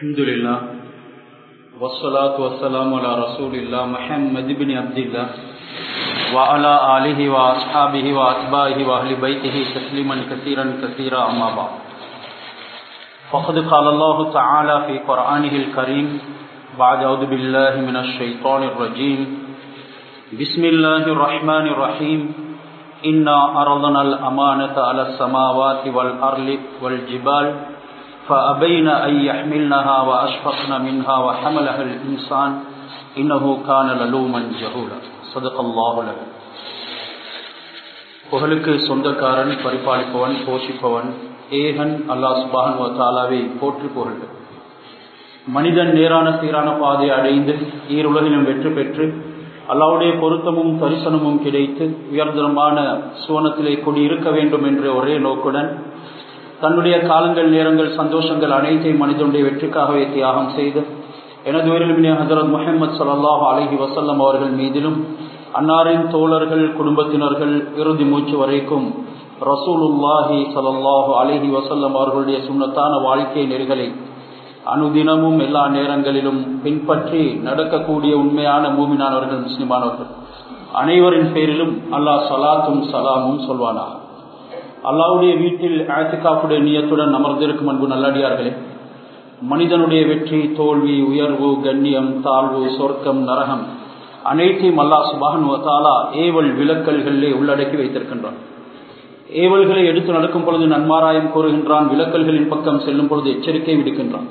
الحمد لله والصلاة والسلام على رسول الله محمد بن عبد الله وعلى آله وأصحابه وأتباعه وأهل بيته تسليما كثيرا كثيرا أما بعد فقد قال الله تعالى في قرآنه الكريم بعد أعوذ بالله من الشيطان الرجيم بسم الله الرحمن الرحيم إنا أرضنا الأمانة على السماوات والأرض والجبال فأبين أن يحملنها وأشفقن منها وحملها الإنسان إنه كان للوما جهولا صدق الله لك புகழுக்கு சொந்தக்காரன் பரிபாலிப்பவன் போஷிப்பவன் ஏகன் அல்லாஹ் சுபான் தாலாவை போற்றி புகழ் மனிதன் நேரான சீரான பாதை அடைந்து ஈருலகிலும் வெற்றி பெற்று அல்லாவுடைய பொருத்தமும் தரிசனமும் கிடைத்து உயர்தரமான சுவனத்திலே கொடி இருக்க வேண்டும் என்ற ஒரே நோக்குடன் தன்னுடைய காலங்கள் நேரங்கள் சந்தோஷங்கள் அனைத்தையும் மனிதனுடைய வெற்றிக்காகவே தியாகம் செய்து எனது உயிரிலுமினே ஹசரத் முஹம்மது சல்லாஹ் அலஹி வசல்லம் அவர்கள் மீதிலும் அன்னாரின் தோழர்கள் குடும்பத்தினர்கள் இறுதி மூச்சு வரைக்கும் ரசூலுல்லாஹி சல்லாஹு அலஹி வசல்லம் அவர்களுடைய சுண்ணத்தான வாழ்க்கை நெறிகளை அனுதினமும் எல்லா நேரங்களிலும் பின்பற்றி நடக்கக்கூடிய உண்மையான மூமினானவர்கள் முஸ்லிமானவர்கள் அனைவரின் பேரிலும் அல்லாஹ் சலாத்தும் சலாமும் சொல்வானா அல்லாவுடைய வீட்டில் ஆத்திகாப்புடைய நியத்துடன் அமர்ந்திருக்கும் அன்பு நல்லடியார்களே மனிதனுடைய வெற்றி தோல்வி உயர்வு கண்ணியம் தாழ்வு சொர்க்கம் நரகம் அனைத்தையும் அல்லாஹ் சுபான் தாலா ஏவல் விலக்கல்களிலே உள்ளடக்கி வைத்திருக்கின்றான் ஏவல்களை எடுத்து நடக்கும் பொழுது நன்மாராயம் கூறுகின்றான் விலக்கல்களின் பக்கம் செல்லும் பொழுது எச்சரிக்கை விடுக்கின்றான்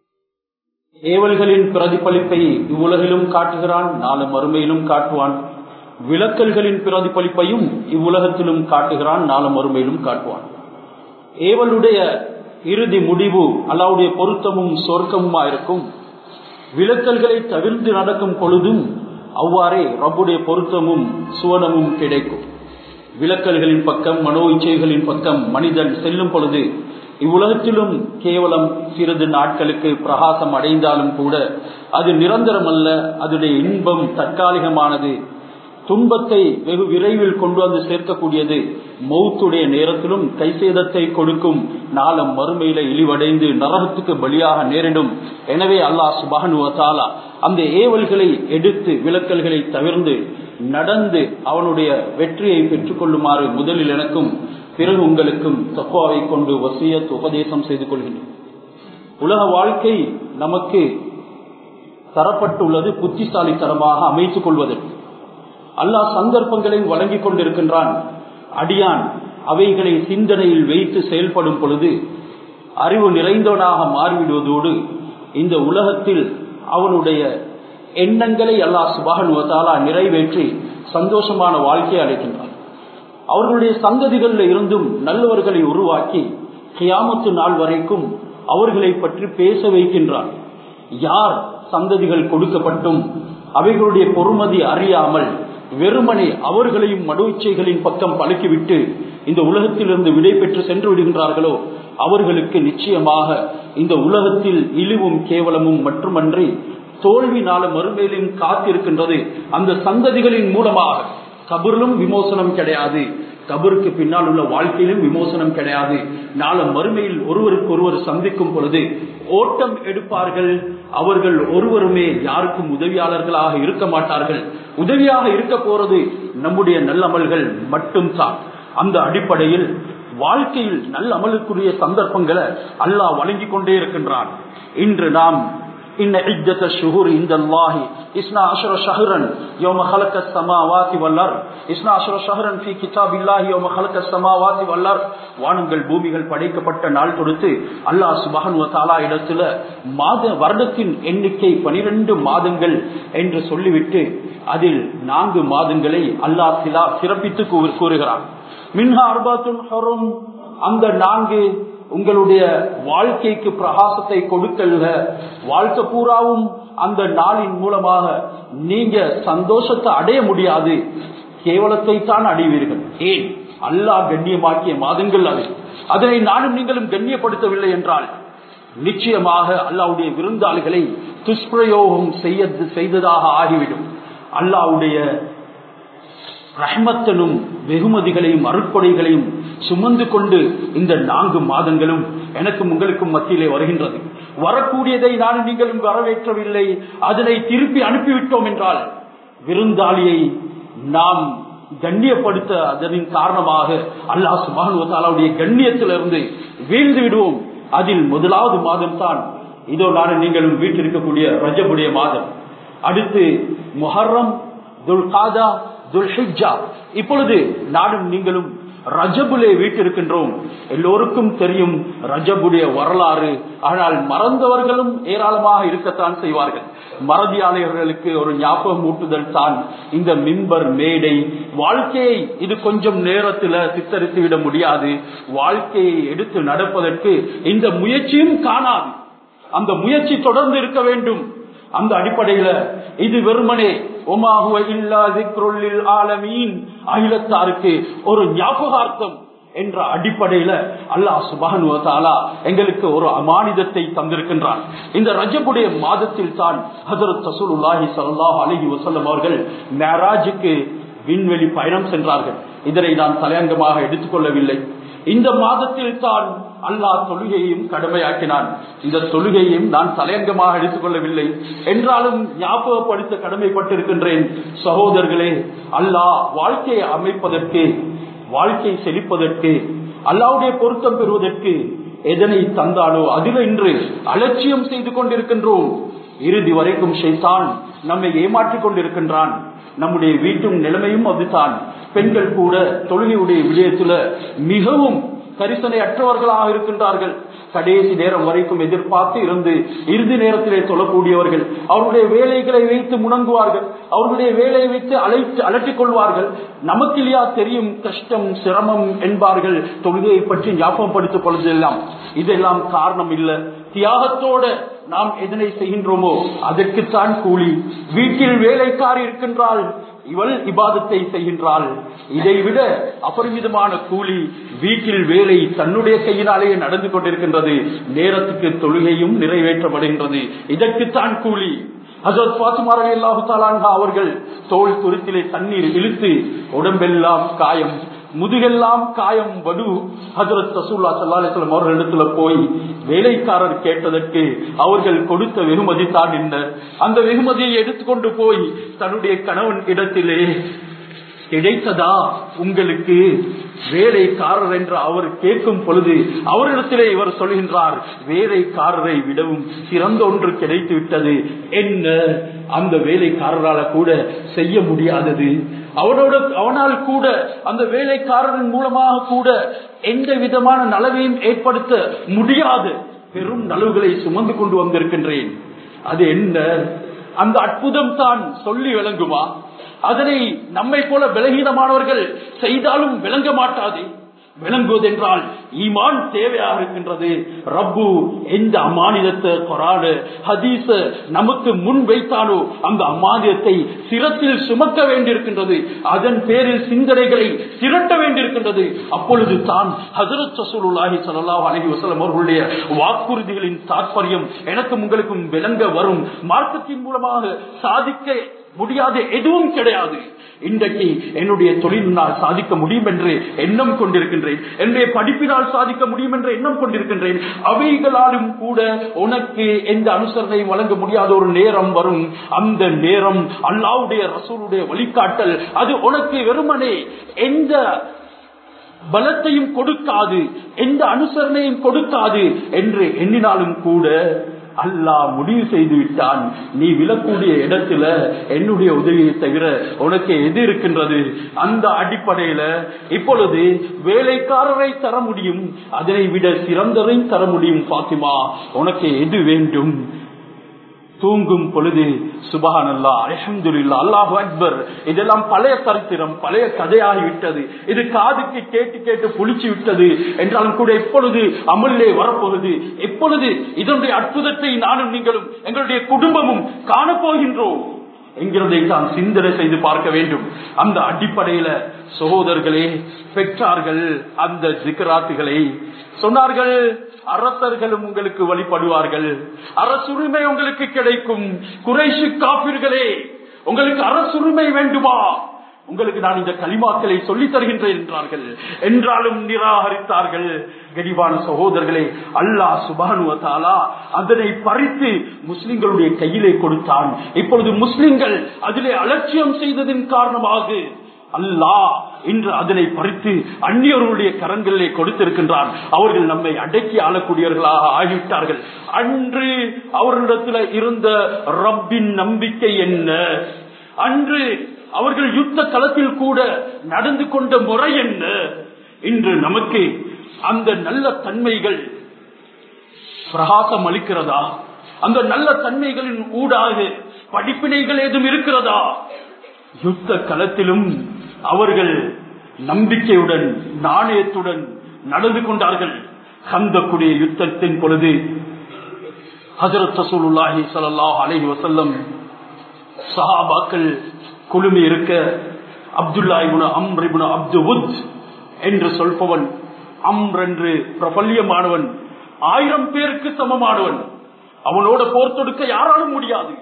ஏவல்களின் பிரதிபலிப்பை இவ்வுலகிலும் காட்டுகிறான் நாலு மறுமையிலும் காட்டுவான் விளக்கல்களின் பிரதிபலிப்பையும் இவ்வுலகத்திலும் காட்டுகிறான் நாலு மறுமையிலும் காட்டுவான் ஏவலுடைய இறுதி முடிவு அல்லாவுடைய பொருத்தமும் சொர்க்கமுமா இருக்கும் விளக்கல்களை தவிர்த்து நடக்கும் பொழுதும் அவ்வாறே ரப்புடைய பொருத்தமும் சுவனமும் கிடைக்கும் விளக்கல்களின் பக்கம் மனோ இச்சைகளின் பக்கம் மனிதன் செல்லும் பொழுது இவ்வுலகத்திலும் கேவலம் சிறிது நாட்களுக்கு பிரகாசம் அடைந்தாலும் கூட அது நிரந்தரமல்ல அதனுடைய இன்பம் தற்காலிகமானது துன்பத்தை வெகு விரைவில் கொண்டு வந்து சேர்க்கக்கூடியது மௌத்துடைய நேரத்திலும் கைசேதத்தை கொடுக்கும் நாளம் மறுமையில இழிவடைந்து நரகத்துக்கு பலியாக நேரிடும் எனவே அல்லாஹ் சுபானுவத்தாலா அந்த ஏவல்களை எடுத்து விளக்கல்களை தவிர்ந்து நடந்து அவனுடைய வெற்றியை பெற்றுக் கொள்ளுமாறு முதலில் எனக்கும் பிறகு உங்களுக்கும் தக்குவாவை கொண்டு வசியத் உபதேசம் செய்து கொள்கின்றோம் உலக வாழ்க்கை நமக்கு தரப்பட்டுள்ளது புத்திசாலித்தனமாக அமைத்துக் கொள்வதற்கு அல்லாஹ் சந்தர்ப்பங்களை வழங்கிக் கொண்டிருக்கின்றான் அடியான் அவைகளை சிந்தனையில் வைத்து செயல்படும் பொழுது அறிவு நிறைந்தவனாக மாறிவிடுவதோடு இந்த உலகத்தில் அவனுடைய எண்ணங்களை அல்லாஹ் சுபானுவத்தாலா நிறைவேற்றி சந்தோஷமான வாழ்க்கையை அளிக்கின்றான் அவர்களுடைய சந்ததிகளில் இருந்தும் நல்லவர்களை உருவாக்கி கியாமத்து நாள் வரைக்கும் அவர்களை பற்றி பேச வைக்கின்றான் யார் சந்ததிகள் கொடுக்கப்பட்டும் அவைகளுடைய பொறுமதி அறியாமல் வெறுமனே அவர்களையும் மடுச்சைகளின் பக்கம் பழக்கிவிட்டு இந்த உலகத்திலிருந்து விடை பெற்று சென்று விடுகின்றார்களோ அவர்களுக்கு நிச்சயமாக இந்த உலகத்தில் இழிவும் கேவலமும் மட்டுமன்றி தோல்வி நாள மறுமையிலும் காத்திருக்கின்றது அந்த சந்ததிகளின் மூலமாக கபரிலும் விமோசனம் கிடையாது கபருக்கு பின்னால் உள்ள வாழ்க்கையிலும் விமோசனம் கிடையாது நாள மறுமையில் ஒருவருக்கு ஒருவர் சந்திக்கும் பொழுது ஓட்டம் எடுப்பார்கள் அவர்கள் ஒருவருமே யாருக்கும் உதவியாளர்களாக இருக்க மாட்டார்கள் உதவியாக இருக்க போறது நம்முடைய நல்லமல்கள் மட்டும்தான் அந்த அடிப்படையில் வாழ்க்கையில் நல்ல அமலுக்குரிய சந்தர்ப்பங்களை அல்லாஹ் வழங்கி கொண்டே இருக்கின்றான் இன்று நாம் إن عدة الشهور عند الله إثنى عشر شهرا يوم خلق السماوات والأرض إثنى عشر شهرا في كتاب الله يوم خلق السماوات والأرض வானங்கள் பூமிகள் படைக்கப்பட்ட நாள் தொடுத்து அல்லாஹ் சுபஹன் தாலா இடத்துல மாத வருடத்தின் எண்ணிக்கை பனிரெண்டு மாதங்கள் என்று சொல்லிவிட்டு அதில் நான்கு மாதங்களை அல்லாஹ் சிலா சிறப்பித்து கூறுகிறான் மின்ஹா அர்பாத்துன் ஹரும் அந்த நான்கு உங்களுடைய வாழ்க்கைக்கு பிரகாசத்தை கொடுக்கல்ல வாழ்க்கை பூராவும் அந்த நாளின் மூலமாக நீங்க சந்தோஷத்தை அடைய முடியாது கேவலத்தை தான் அடைவீர்கள் ஏன் அல்லாஹ் கண்ணியமாக்கிய மாதங்கள் அது அதனை நானும் நீங்களும் கண்ணியப்படுத்தவில்லை என்றால் நிச்சயமாக அல்லாவுடைய விருந்தாளிகளை துஷ்பிரயோகம் செய்ய செய்ததாக ஆகிவிடும் அல்லாவுடைய ரஹ்மத்தனும் வெகுமதிகளையும் அருட்கொடைகளையும் சுமந்து கொண்டு இந்த நான்கு மாதங்களும் எனக்கும் உங்களுக்கும் மத்தியிலே வருகின்றது வரக்கூடியதை நான் நீங்களும் வரவேற்றவில்லை அதனை திருப்பி அனுப்பிவிட்டோம் என்றால் விருந்தாளியை நாம் கண்ணியப்படுத்த அதனின் காரணமாக அல்லாஹ் சுபானுவத்தாலாவுடைய கண்ணியத்திலிருந்து வீழ்ந்து விடுவோம் அதில் முதலாவது மாதம் தான் இதோ நான் நீங்களும் வீட்டிருக்கக்கூடிய ரஜபுடைய மாதம் அடுத்து முஹர்ரம் துல் காதா துல் ஹிஜா இப்பொழுது நானும் நீங்களும் ரஜபுலே வீட்டிருக்கின்றோம் எல்லோருக்கும் தெரியும் ரஜபுடைய வரலாறு ஆனால் மறந்தவர்களும் ஏராளமாக இருக்கத்தான் செய்வார்கள் மறதியாளர்களுக்கு ஒரு ஞாபகம் ஊட்டுதல் தான் இந்த மிம்பர் மேடை வாழ்க்கையை இது கொஞ்சம் நேரத்தில் சித்தரித்து விட முடியாது வாழ்க்கையை எடுத்து நடப்பதற்கு இந்த முயற்சியும் காணாது அந்த முயற்சி தொடர்ந்து இருக்க வேண்டும் அந்த அடிப்படையில இது வெறுமனே ஒமாகுவ இல்லா திக்ருல்லில் ஆலமீன் அகிலத்தாருக்கு ஒரு ஞாபகார்த்தம் என்ற அடிப்படையில அல்லாஹ் சுபானுவத்தாலா எங்களுக்கு ஒரு அமானிதத்தை தந்திருக்கின்றான் இந்த ரஜபுடைய மாதத்தில் தான் ஹசரத் ரசூலுல்லாஹி ஸல்லல்லாஹு அலைஹி வஸல்லம் அவர்கள் மேராஜுக்கு விண்வெளி பயணம் சென்றார்கள் இதனை நான் தலையங்கமாக எடுத்துக்கொள்ளவில்லை இந்த மாதத்தில் தான் அல்லாஹ் தொழுகையையும் கடமையாக்கினான் இந்த தொழுகையையும் நான் தலையங்கமாக எடுத்துக்கொள்ளவில்லை என்றாலும் ஞாபகப்படுத்த கடமைப்பட்டிருக்கின்றேன் சகோதரர்களே அல்லாஹ் வாழ்க்கையை அமைப்பதற்கு வாழ்க்கை செழிப்பதற்கு அல்லாவுடைய பொருத்தம் பெறுவதற்கு எதனை தந்தாலோ அதில் இன்று அலட்சியம் செய்து கொண்டிருக்கின்றோம் இறுதி வரைக்கும் ஷைத்தான் நம்மை ஏமாற்றிக் கொண்டிருக்கின்றான் நம்முடைய வீட்டும் நிலைமையும் அதுதான் பெண்கள் கூட தொழுகையுடைய விடயத்துல மிகவும் கரிசனை அற்றவர்களாக இருக்கின்றார்கள் கடைசி நேரம் வரைக்கும் எதிர்பார்த்து இருந்து இறுதி நேரத்திலே தொழக்கூடியவர்கள் அவருடைய வேலைகளை வைத்து முணங்குவார்கள் அவர்களுடைய வேலையை வைத்து அழைத்து அலட்டிக் கொள்வார்கள் நமக்கு இல்லையா தெரியும் கஷ்டம் சிரமம் என்பார்கள் தொழுகையை பற்றி ஞாபகப்படுத்திக் கொள்வதெல்லாம் இதெல்லாம் காரணம் இல்லை தியாகத்தோட நாம் எதனை செய்கின்றோமோ அதற்குத்தான் கூலி வீட்டில் வேலைக்காரி இருக்கின்றால் இவள் இபாதத்தை செய்கின்றாள் இதை விட அபரிமிதமான கூலி வீட்டில் வேலை தன்னுடைய கையினாலேயே நடந்து கொண்டிருக்கின்றது நேரத்துக்கு தொழுகையும் நிறைவேற்றப்படுகின்றது இதற்குத்தான் கூலி ஹசரத் பாத்திமா ரலியல்லாஹு தஆலா அன்ஹா அவர்கள் தோல் துருத்திலே தண்ணீர் இழுத்து உடம்பெல்லாம் காயம் முதுகெல்லாம் காயம் வடு ஹசரத் ரசூல்லா ஸல்லல்லாஹு அலைஹி வஸல்லம் அவர்களிடத்துல போய் வேலைக்காரர் கேட்டதற்கு அவர்கள் கொடுத்த வெகுமதி தான் என்ன அந்த வெகுமதியை எடுத்துக்கொண்டு போய் தன்னுடைய கணவன் இடத்திலே கிடைத்ததா உங்களுக்கு வேலைக்காரர் என்று அவர் கேட்கும் பொழுது அவரிடத்திலே இவர் சொல்கின்றார் வேலைக்காரரை விடவும் சிறந்த ஒன்று கிடைத்து விட்டது என்ன அந்த வேலைக்காரரால கூட செய்ய முடியாதது அவனோட அவனால் கூட அந்த வேலைக்காரரின் மூலமாக கூட எந்த விதமான நலவையும் ஏற்படுத்த முடியாது பெரும் நலவுகளை சுமந்து கொண்டு வந்திருக்கின்றேன் அது என்ன அந்த அற்புதம் தான் சொல்லி விளங்குமா அதனை நம்மை போல பலகீனமானவர்கள் செய்தாலும் விளங்க மாட்டாது விளங்குவதென்றால் ஈமான் தேவையாக இருக்கின்றது ரப்பு எந்த அமானிதத்தை கொராடு ஹதீச நமக்கு முன் வைத்தாலோ அந்த அமானிதத்தை சிரத்தில் சுமக்க வேண்டியிருக்கின்றது அதன் பேரில் சிந்தனைகளை திரட்ட வேண்டியிருக்கின்றது அப்பொழுது தான் ஹசரத் ரசூலுல்லாஹி ஸல்லல்லாஹு அலைஹி வஸல்லம் அவர்களுடைய வாக்குறுதிகளின் தாற்பயம் எனக்கும் உங்களுக்கும் விளங்க வரும் மார்க்கத்தின் மூலமாக சாதிக்க முடியாத எதுவும் கிடையாது இன்றைக்கு என்னுடைய தொழிலினால் சாதிக்க முடியும் என்று எண்ணம் கொண்டிருக்கின்றேன் என்னுடைய படிப்பினால் சாதிக்க முடியும் என்று எண்ணம் கொண்டிருக்கின்றேன் அவைகளாலும் கூட உனக்கு எந்த அனுசரணையும் வழங்க முடியாத ஒரு நேரம் வரும் அந்த நேரம் அல்லாவுடைய ரசூலுடைய வழிகாட்டல் அது உனக்கு வெறுமனே எந்த பலத்தையும் கொடுக்காது எந்த அனுசரணையும் கொடுக்காது என்று எண்ணினாலும் கூட அல்லாஹ் முடிவு செய்து விட்டான் நீ விழக்கூடிய இடத்துல என்னுடைய உதவியை தவிர உனக்கு எது இருக்கின்றது அந்த அடிப்படையில இப்பொழுது வேலைக்காரரை தர முடியும் அதனை விட சிறந்ததை தர முடியும் பாத்திமா உனக்கு எது வேண்டும் தூங்கும் பொழுது சுபஹான் அல்லா அலமதுல்லா அல்லாஹு அக்பர் இதெல்லாம் பழைய சரித்திரம் பழைய கதையாகிவிட்டது இது காதுக்கு கேட்டு கேட்டு புளிச்சு விட்டது என்றாலும் கூட எப்பொழுது அமலிலே வரப்போகுது எப்பொழுது இதனுடைய அற்புதத்தை நானும் நீங்களும் எங்களுடைய குடும்பமும் காணப்போகின்றோம் என்கிறதை தான் சிந்தனை செய்து பார்க்க வேண்டும் அந்த அடிப்படையில சகோதரர்களே பெற்றார்கள் அந்த ஜிகராத்துகளை சொன்னார்கள் அரசர்களும் உங்களுக்கு வழிபடுவார்கள் அரசுரிமை உங்களுக்கு கிடைக்கும் குறைஷு காப்பீர்களே உங்களுக்கு அரசுரிமை வேண்டுமா உங்களுக்கு நான் இந்த களிமாக்களை சொல்லித் தருகின்றேன் என்றார்கள் என்றாலும் நிராகரித்தார்கள் கரிவான சகோதரர்களே அல்லாஹ் சுபானுவத்தாலா அதனை பறித்து முஸ்லிம்களுடைய கையிலே கொடுத்தான் இப்பொழுது முஸ்லிம்கள் அதிலே அலட்சியம் செய்ததின் காரணமாக அல்லாஹ் இன்று அதனை பறித்து அந்நியர்களுடைய கரங்களிலே கொடுத்திருக்கின்றான் அவர்கள் நம்மை அடக்கி ஆளக்கூடியவர்களாக ஆகிவிட்டார்கள் அன்று அவர்களிடத்தில் இருந்த ரப்பின் நம்பிக்கை என்ன அன்று அவர்கள் யுத்த களத்தில் கூட நடந்து கொண்ட முறை என்ன இன்று நமக்கு அந்த நல்ல தன்மைகள் பிரகாசம் அளிக்கிறதா அந்த நல்ல தன்மைகளின் ஊடாக படிப்பினைகள் ஏதும் இருக்கிறதா யுத்த களத்திலும் அவர்கள் நம்பிக்கையுடன் நாணயத்துடன் நடந்து கொண்டார்கள் கந்தக்குடிய யுத்தத்தின் பொழுது ஹசரத் ரசூலுல்லாஹி ஸல்லல்லாஹு அலைஹி வஸல்லம் சஹாபாக்கள் குழுமி இருக்க அப்துல்லா இப்னு அம்ர் இப்னு அப்துவுத் என்று சொல்பவன் அம்ர் என்று பிரபல்யமானவன் ஆயிரம் பேருக்கு சமமானவன் அவனோட போர் தொடுக்க யாராலும் முடியாது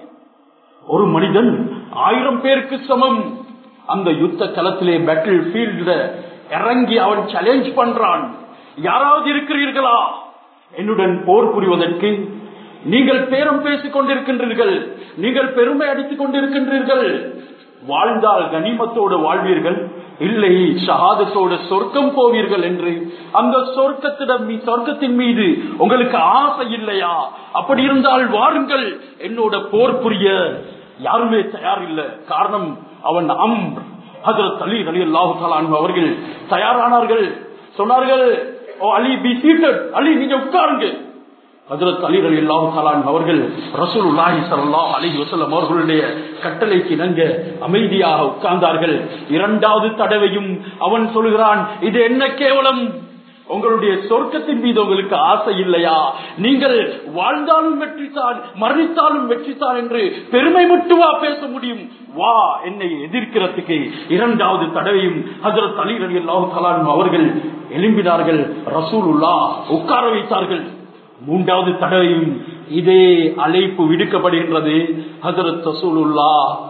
ஒரு மனிதன் ஆயிரம் பேருக்கு சமம் அந்த யுத்த களத்திலே பேட்டில் ஃபீல்ட்ல இறங்கி அவன் சேலஞ்ச் பண்றான் யாராவது இருக்கிறீர்களா என்னுடன் போர் புரிவதற்கு நீங்கள் பேரம் பேசிக் கொண்டிருக்கின்றீர்கள் நீங்கள் பெருமை அடித்துக் கொண்டிருக்கின்றீர்கள் வாழ்ந்தால் கனிமத்தோடு வாழ்வீர்கள் இல்லை ஷஹாதத்தோடு சொர்க்கம் போவீர்கள் என்று அந்த சொர்க்கத்திடம் சொர்க்கத்தின் மீது உங்களுக்கு ஆசை இல்லையா அப்படி இருந்தால் வாருங்கள் என்னோட போர் புரிய யாருமே தயார் இல்லை காரணம் அவன் அம் ஹசரத் அலி அலி அல்லாஹு அவர்கள் தயாரானார்கள் சொன்னார்கள் ஓ அலி பி சீட்டட் அலி நீங்க உட்காருங்க ஹசரத் அலி அலி அல்லாஹு அவர்கள் ரசூல் உல்லாஹி சல்லாஹ் அலி வசல்லம் அவர்களுடைய கட்டளைக்கு இணங்க அமைதியாக உட்கார்ந்தார்கள் இரண்டாவது தடவையும் அவன் சொல்கிறான் இது என்ன கேவலம் உங்களுடைய சொர்க்கத்தின் மீது உங்களுக்கு ஆசை இல்லையா நீங்கள் வாழ்ந்தாலும் வெற்றித்தான் மரணித்தாலும் வெற்றித்தான் என்று பெருமை மட்டுமா பேச முடியும் வா என்னை எதிர்க்கிறதுக்கு இரண்டாவது தடவையும் ஹசரத் அலி அலி அல்லாஹு அவர்கள் எழும்பினார்கள் ரசூலுல்லா உட்கார வைத்தார்கள் மூன்றாவது தடவையும் இதே அழைப்பு விடுக்கப்படுகின்றது ஹசரத் ரசூலுல்லா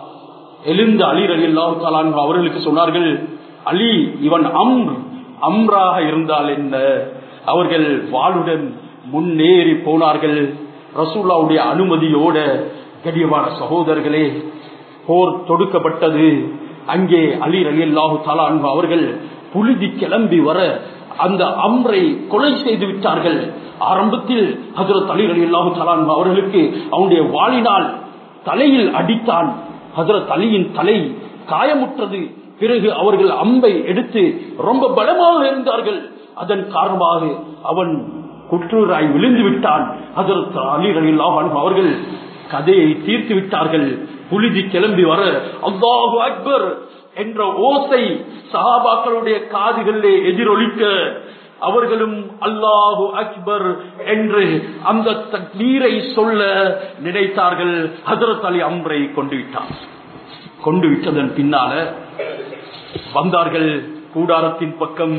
எழுந்த அலி அலி அல்லாஹு அவர்களுக்கு சொன்னார்கள் அலி இவன் அம்ர் அம்ராக இருந்தால் என்ன அவர்கள் வாளுடன் முன்னேறி போனார்கள் ரசூல்லாவுடைய அனுமதியோட கடியமான சகோதரர்களே போர் தொடுக்கப்பட்டது அங்கே அலி அலி அல்லாஹு தலான் அவர்கள் புழுதி கிளம்பி வர அந்த அம்ரை கொலை செய்து விட்டார்கள் ஆரம்பத்தில் ஹசரத் அலி அலி அல்லாஹு தலான் அவர்களுக்கு அவனுடைய வாளினால் தலையில் அடித்தான் ஹசரத் அலியின் தலை காயமுற்றது பிறகு அவர்கள் அம்பை எடுத்து ரொம்ப பலமாக இருந்தார்கள் அதன் காரணமாக அவன் குற்றூராய் விழுந்து விட்டான் அதற்கு அலிரலில்லாஹ் அவர்கள் கதையை தீர்த்து விட்டார்கள் புழுதி கிளம்பி வர அல்லாஹு அக்பர் என்ற ஓசை சஹாபாக்களுடைய காதுகளிலே எதிரொலிக்க அவர்களும் அல்லாஹு அக்பர் என்று அந்த நீரை சொல்ல நினைத்தார்கள் ஹசரத் அலி அம்ரை கொண்டு விட்டார் கொண்டு விட்டதன் பின்னால வந்தார்கள் கூடாரத்தின் பக்கம்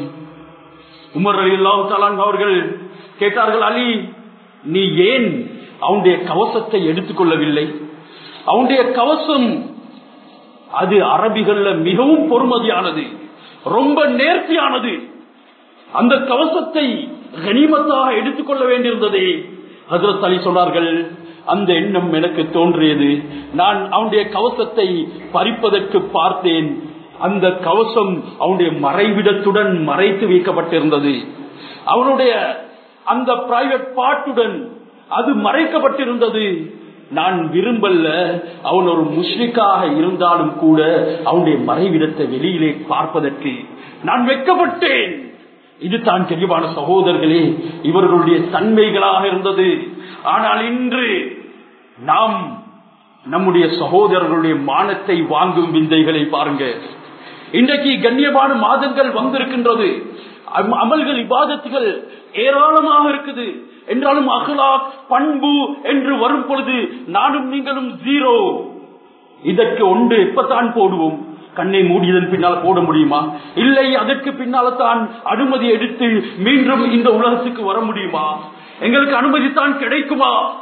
உமர் அலி அல்லாஹு அவர்கள் கேட்டார்கள் அலி நீ ஏன் அவனுடைய கவசத்தை எடுத்துக்கொள்ளவில்லை அவனுடைய கவசம் அது அரபிகள்ல மிகவும் பொறுமதியானது ரொம்ப நேர்த்தியானது அந்த கவசத்தை கனிமத்தாக எடுத்துக்கொள்ள வேண்டியிருந்ததே ஹசரத் அலி சொன்னார்கள் அந்த எண்ணம் எனக்கு தோன்றியது நான் அவனுடைய கவசத்தை பறிப்பதற்கு பார்த்தேன் அந்த கவசம் அவனுடைய மறைவிடத்துடன் மறைத்து வைக்கப்பட்டிருந்தது அவனுடைய அந்த பிரைவேட் பாட்டுடன் அது மறைக்கப்பட்டிருந்தது நான் விரும்பல்ல அவன் ஒரு முஸ்லிக்காக இருந்தாலும் கூட அவனுடைய மறைவிடத்தை வெளியிலே பார்ப்பதற்கு நான் வெக்கப்பட்டேன் இது தான் தெளிவான சகோதரர்களே இவர்களுடைய தன்மைகளாக இருந்தது ஆனால் இன்று நாம் நம்முடைய சகோதரர்களுடைய மானத்தை வாங்கும் விந்தைகளை பாருங்க இன்றைக்கு கண்ணியமான மாதங்கள் வந்திருக்கின்றது அமல்கள் இபாதத்துகள் ஏராளமாக இருக்குது என்றாலும் அகலாக் பண்பு என்று வரும் பொழுது நானும் நீங்களும் ஜீரோ இதற்கு ஒன்று எப்பத்தான் போடுவோம் கண்ணை மூடியதன் பின்னால் போட முடியுமா இல்லை அதற்கு பின்னால தான் அனுமதி எடுத்து மீண்டும் இந்த உலகத்துக்கு வர முடியுமா எங்களுக்கு அனுமதி தான் கிடைக்குமா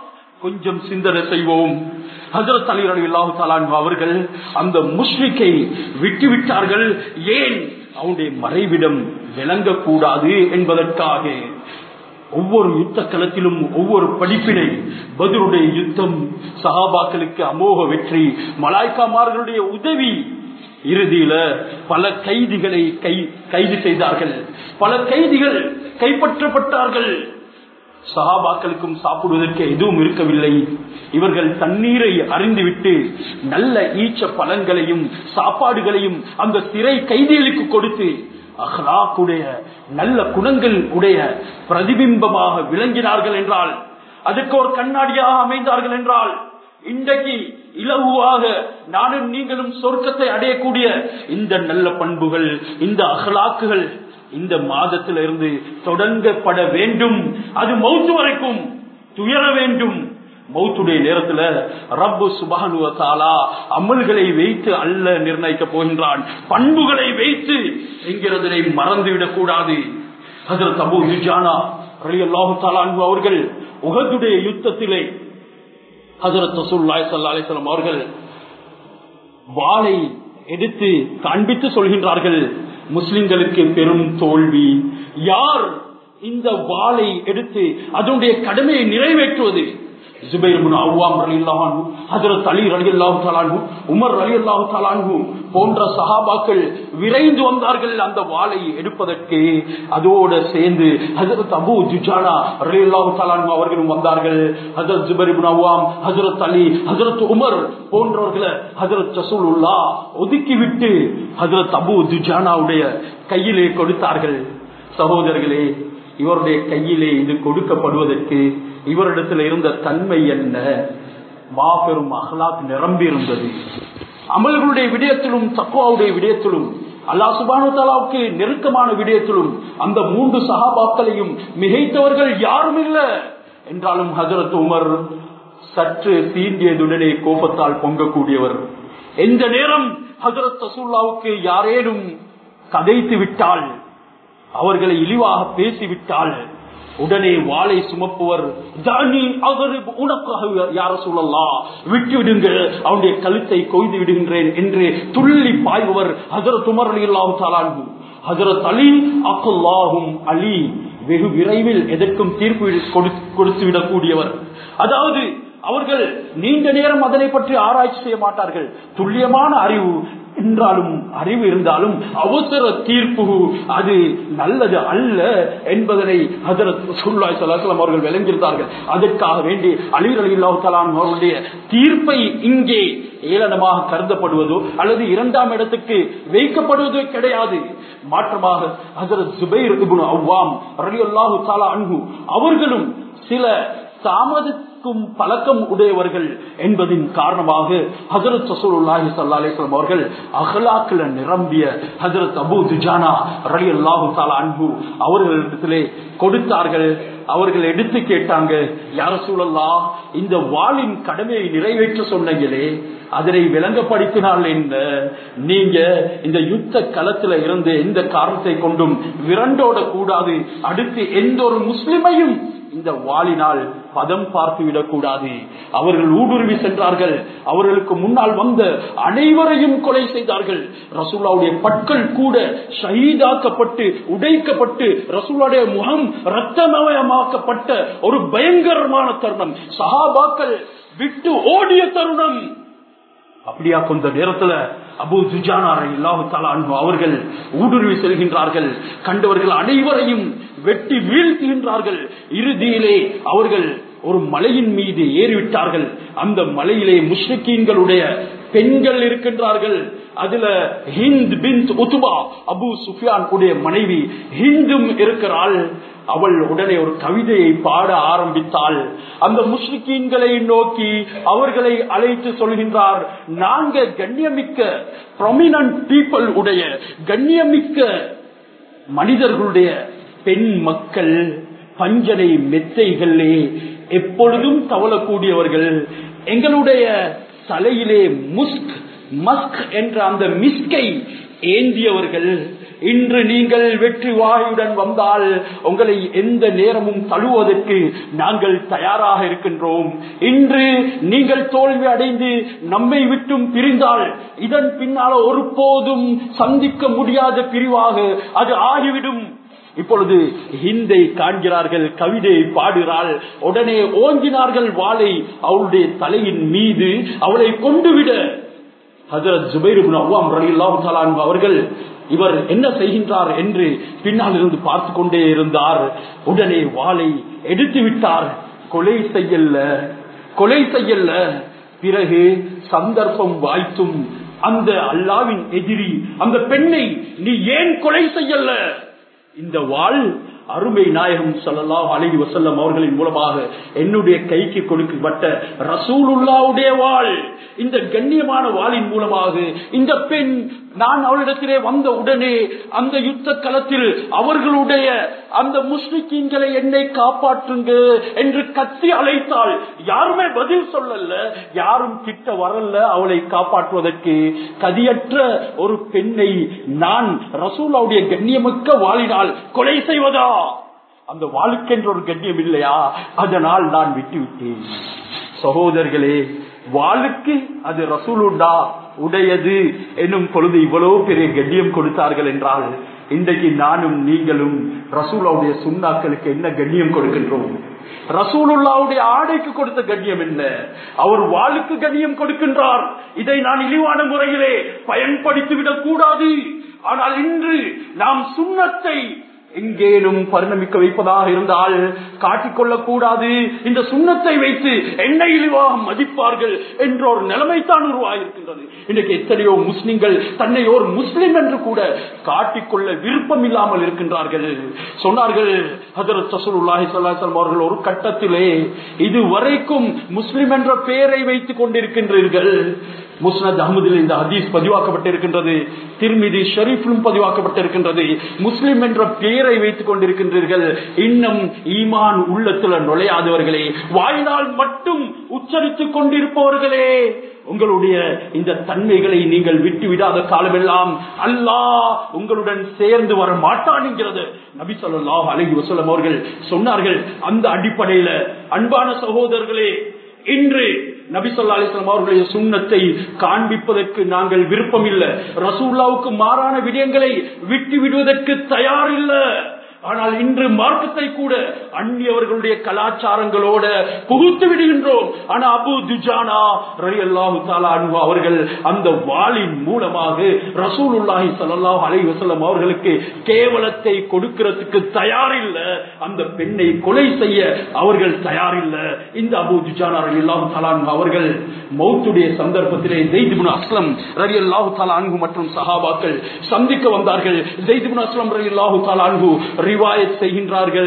கொஞ்சம் சிந்தனை செய்வோம் ஹசரத் அலி அலி அல்லாஹு தலான் அவர்கள் அந்த முஷ்ரிக்கை விட்டுவிட்டார்கள் ஏன் அவனுடைய மறைவிடம் விளங்கக்கூடாது என்பதற்காக ஒவ்வொரு யுத்த களத்திலும் ஒவ்வொரு படிப்பினை பதிலுடைய யுத்தம் சஹாபாக்களுக்கு அமோக வெற்றி மலாய்க்காமார்களுடைய உதவி இறுதியில பல கைதிகளை கை கைது செய்தார்கள் பல கைதிகள் கைப்பற்றப்பட்டார்கள் சஹாபாக்களுக்கும் சாப்பிடுவதற்கு எதுவும் இருக்கவில்லை இவர்கள் தண்ணீரை அறிந்துவிட்டு நல்ல ஈச்ச பழங்களையும் சாப்பாடுகளையும் அந்த சிறை கைதிகளுக்கு கொடுத்து அஹ்லாக்குடைய நல்ல குணங்கள் உடைய பிரதிபிம்பமாக விளங்கினார்கள் என்றால் அதுக்கு ஒரு கண்ணாடியாக அமைந்தார்கள் என்றால் இன்றைக்கு இலகுவாக நானும் நீங்களும் சொர்க்கத்தை அடையக்கூடிய இந்த நல்ல பண்புகள் இந்த அகலாக்குகள் இந்த மாதத்திலிருந்து தொடங்கப்பட வேண்டும் அது மௌத்து வரைக்கும் துயர வேண்டும் மௌத்துடைய நேரத்துல ரப்பு சுபானுவத்தாலா அமல்களை வைத்து அல்ல நிர்ணயிக்க போகின்றான் பண்புகளை வைத்து என்கிறதை மறந்துவிடக் கூடாது அதில் தபு யுஜானா அலி அல்லாஹு தாலான்பு அவர்கள் உகதுடைய யுத்தத்திலே ஹசரத் ரசூல்லாய் சல்லா அலிஸ்லாம் அவர்கள் வாளை எடுத்து காண்பித்து சொல்கின்றார்கள் முஸ்லிம்களுக்கு பெரும் தோல்வி யார் இந்த வாளை எடுத்து அதனுடைய கடமையை நிறைவேற்றுவது உமர் அலி அல்லாஹு தலான்ஹு போன்ற சஹாபாக்கள் விரைந்து வந்தார்கள் அந்த வாளை எடுப்பதற்கு அதோட சேர்ந்து ஹசரத் அபு ஜுஜானா அலி அல்லாஹு தலான்ஹு அவர்களும் வந்தார்கள் ஹசரத் ஜுபர் அவாம் ஹசரத் அலி ஹசரத் உமர் போன்றவர்களை ஹசரத் ரசூலுல்லா ஒதுக்கிவிட்டு ஹசரத் அபு ஜுஜானாவுடைய கையிலே கொடுத்தார்கள் சகோதரர்களே இவருடைய கையிலே இது கொடுக்கப்படுவதற்கு இவரிடத்தில் இருந்த தன்மை என்ன மாபெரும் அகலாத் நிரம்பி இருந்தது அமல்களுடைய விடயத்திலும் தக்குவாவுடைய விடயத்திலும் அல்லா சுபானுத்தாலாவுக்கு நெருக்கமான விடயத்திலும் அந்த மூன்று சகாபாக்களையும் மிகைத்தவர்கள் யாரும் இல்லை என்றாலும் ஹசரத் உமர் சற்று தீண்டியதுடனே கோபத்தால் பொங்கக்கூடியவர் எந்த நேரம் ஹசரத் ரசூல்லாவுக்கு யாரேனும் கதைத்து விட்டால் அவர்களை இழிவாக பேசிவிட்டால் உடனே வாளை சுமப்பவர் உனக்காக யார சூழல்லா விட்டு விடுங்கள் அவனுடைய கழுத்தை கொய்து விடுகின்றேன் என்று துள்ளி பாய்பவர் ஹசரத் உமர் அலி அல்லாஹு தாலான்பு ஹசரத் அலி அக்குல்லாஹும் அலி வெகு விரைவில் எதற்கும் தீர்ப்பு கொடுத்து விடக்கூடியவர் அதாவது அவர்கள் நீண்ட நேரம் அதனை பற்றி ஆராய்ச்சி செய்ய மாட்டார்கள் துல்லியமான அறிவு என்றாலும் அறிவு இருந்தாலும் அவசர தீர்ப்பு அது நல்லது அல்ல என்பதனை அவர்கள் விளங்கியிருந்தார்கள் அதற்காக வேண்டி அலிர் அலி அல்லாஹாலான் அவர்களுடைய தீர்ப்பை இங்கே ஏளனமாக கருதப்படுவதோ அல்லது இரண்டாம் இடத்துக்கு வைக்கப்படுவதோ கிடையாது மாற்றமாக ஹசரத் சுபைர் அவ்வாம் ரலி அல்லாஹு தாலா அன்பு அவர்களும் சில தாமதக்கும் பழக்கம் உடையவர்கள் என்பதின் காரணமாக ஹசரத் சசூலுல்லாஹி சல்லா அலிஸ்லாம் அவர்கள் அகலாக்கில் நிரம்பிய ஹசரத் அபு துஜானா ரலி அல்லாஹு தாலா அன்பு அவர்களிடத்திலே கொடுத்தார்கள் அவர்கள் எடுத்து கேட்டாங்க யார சூழல்லா இந்த வாளின் கடமையை நிறைவேற்ற சொன்னீங்களே அதனை விளங்கப்படுத்தினால் என்ன நீங்க இந்த யுத்த களத்துல இருந்து எந்த காரணத்தை கொண்டும் விரண்டோட கூடாது அடுத்து எந்த ஒரு முஸ்லிமையும் இந்த வாளினால் பதம் பார்த்து விடக்கூடாது அவர்கள் ஊடுருவி சென்றார்கள் அவர்களுக்கு முன்னால் வந்த அனைவரையும் கொலை செய்தார்கள் ரசூலாவுடைய பற்கள் கூட ஷஹீதாக்கப்பட்டு உடைக்கப்பட்டு ரசூலாவுடைய முகம் ரத்தமயமாக்கப்பட்ட ஒரு பயங்கரமான தருணம் சஹாபாக்கள் விட்டு ஓடிய தருணம் அப்படியா கொஞ்ச நேரத்துல அபு ஜுஜானாரை இல்லாஹு அன்பு அவர்கள் ஊடுருவி செல்கின்றார்கள் கண்டவர்கள் அனைவரையும் வெட்டி வீழ்த்துகின்றார்கள் இறுதியிலே அவர்கள் ஒரு மலையின் மீது ஏறிவிட்டார்கள் அந்த மலையிலே முஷ்ரிக்கீன்களுடைய பெண்கள் இருக்கின்றார்கள் அதுல ஹிந்த் பின் உத்துபா அபு சுஃபியான் உடைய மனைவி ஹிந்தும் இருக்கிறாள் அவள் உடனே ஒரு கவிதையை பாட ஆரம்பித்தாள் அந்த முஸ்லிக்கீன்களை நோக்கி அவர்களை அழைத்து சொல்கின்றார் நாங்க கண்ணியமிக்க ப்ரொமினன்ட் பீப்புள் உடைய கண்ணியமிக்க மனிதர்களுடைய பெண் மக்கள் பஞ்சனை மெத்தைகளே எப்பொழுதும் தவளக்கூடியவர்கள் எங்களுடைய தலையிலே முஸ்க் மஸ்க் என்ற அந்த மிஸ்கை ஏந்தியவர்கள் இன்று நீங்கள் வெற்றி வாயுடன் வந்தால் உங்களை எந்த நேரமும் தழுவதற்கு நாங்கள் தயாராக இருக்கின்றோம் இன்று நீங்கள் தோல்வி அடைந்து நம்மை விட்டும் பிரிந்தால் இதன் பின்னால் ஒருபோதும் சந்திக்க முடியாத பிரிவாக அது ஆகிவிடும் இப்பொழுது ஹிந்தை காண்கிறார்கள் கவிதையை பாடுகிறாள் உடனே ஓங்கினார்கள் வாளை அவளுடைய தலையின் மீது அவளை கொண்டுவிட ஹசரத் ஜுபைர் அவ்வாம் ரலியல்லாஹு தஆலா அன்ஹு அவர்கள் இவர் என்ன செய்கின்றார் என்று பின்னால் இருந்து பார்த்து கொண்டே இருந்தார் உடனே வாளை எடுத்து விட்டார் கொலை செய்யல கொலை செய்யல பிறகு சந்தர்ப்பம் வாய்த்தும் அந்த அல்லாவின் எதிரி அந்த பெண்ணை நீ ஏன் கொலை செய்யல இந்த வாழ் அருமை நாயகம் ஸல்லல்லாஹு அலைஹி வஸல்லம் அவர்களின் மூலமாக என்னுடைய கைக்கு கொடுக்கப்பட்ட ரசூலுல்லாவுடைய வாழ் இந்த கண்ணியமான வாளின் மூலமாக இந்த பெண் நான் அவளிடத்திலே வந்த உடனே அந்த யுத்த களத்தில் அவர்களுடைய அந்த முஸ்லிக்கீன்களை என்னை காப்பாற்றுங்க என்று கத்தி அழைத்தாள் யாருமே பதில் சொல்லல யாரும் கிட்ட வரல அவளை காப்பாற்றுவதற்கு கதியற்ற ஒரு பெண்ணை நான் ரசூலாவுடைய கண்ணியமிக்க வாழினால் கொலை செய்வதா அந்த வாளுக்கென்ற ஒரு கண்ணியம் இல்லையா அதனால் நான் விட்டுவிட்டேன் சகோதரர்களே வாளுக்கு அது ரசூலுண்டா உடையது என்னும் பொழுது இவ்வளவு பெரிய கண்ணியம் கொடுத்தார்கள் என்றால் இன்றைக்கு நானும் நீங்களும் ரசூலாவுடைய சுண்ணாக்களுக்கு என்ன கண்ணியம் கொடுக்கின்றோம் ரசூலுல்லாவுடைய ஆடைக்கு கொடுத்த கண்ணியம் என்ன அவர் வாளுக்கு கண்ணியம் கொடுக்கின்றார் இதை நான் இழிவான முறையிலே பயன்படுத்திவிடக் கூடாது ஆனால் இன்று நாம் சுண்ணத்தை எங்கேனும் பரிணமிக்க வைப்பதாக இருந்தால் காட்டிக்கொள்ளக் கூடாது இந்த சுண்ணத்தை வைத்து என்னை இழிவாக மதிப்பார்கள் என்ற ஒரு நிலைமைத்தான் உருவாகிருக்கின்றது இன்றைக்கு எத்தனையோ முஸ்லிம்கள் தன்னை ஒரு முஸ்லிம் என்று கூட காட்டிக்கொள்ள விருப்பம் இல்லாமல் இருக்கின்றார்கள் சொன்னார்கள் ஹதரத் சசூலுல்லாஹி ஸல்லல்லாஹு அவர்கள் ஒரு கட்டத்திலே இதுவரைக்கும் முஸ்லிம் என்ற பெயரை வைத்துக் கொண்டிருக்கின்றீர்கள் முஸ்னத் அகமதில் இந்த ஹதீஸ் பதிவாக்கப்பட்டிருக்கின்றது திருமிதி ஷரீஃபிலும் பதிவாக்கப்பட்டிருக்கின்றது முஸ்லிம் என்ற பெயரை வைத்துக் கொண்டிருக்கின்றீர்கள் இன்னும் ஈமான் உள்ளத்துல நுழையாதவர்களே வாய்நாள் மட்டும் உச்சரித்துக் கொண்டிருப்பவர்களே உங்களுடைய இந்த தன்மைகளை நீங்கள் விட்டு விடாத காலமெல்லாம் அல்லாஹ் உங்களுடன் சேர்ந்து வர மாட்டான் என்கிறது நபி சொல்லாஹ் அலஹி வசலம் அவர்கள் சொன்னார்கள் அந்த அடிப்படையில அன்பான சகோதரர்களே இன்று நபி சொல்லா அலிஸ்லாம் அவர்களுடைய சுண்ணத்தை காண்பிப்பதற்கு நாங்கள் விருப்பம் இல்லை ரசூல்லாவுக்கு மாறான விடயங்களை விட்டு விடுவதற்கு தயார் இல்லை ஆனால் இன்று மார்க்கத்தை கூட அந்நியவர்களுடைய கலாச்சாரங்களோட புகுத்து விடுகின்றோம் ஆனா அபு துஜானா ரவி அல்லாஹு அன்பு அவர்கள் அந்த வாளின் மூலமாக ரசூலுல்லாஹி சல்லாஹ் அலை வசல்லம் அவர்களுக்கு கேவலத்தை கொடுக்கிறதுக்கு தயாரில்லை அந்த பெண்ணை கொலை செய்ய அவர்கள் தயாரில்லை இந்த அபு துஜானா ரவி அல்லாஹு அன்பு அவர்கள் மௌத்துடைய சந்தர்ப்பத்திலே ஜெய்திபுன் அஸ்லம் ரவி அல்லாஹு தாலா அன்பு மற்றும் சஹாபாக்கள் சந்திக்க வந்தார்கள் ஜெய்திபுன் அஸ்லம் ரவி அல்லாஹு தாலா அன்பு ரிவாயத் செய்கின்றார்கள்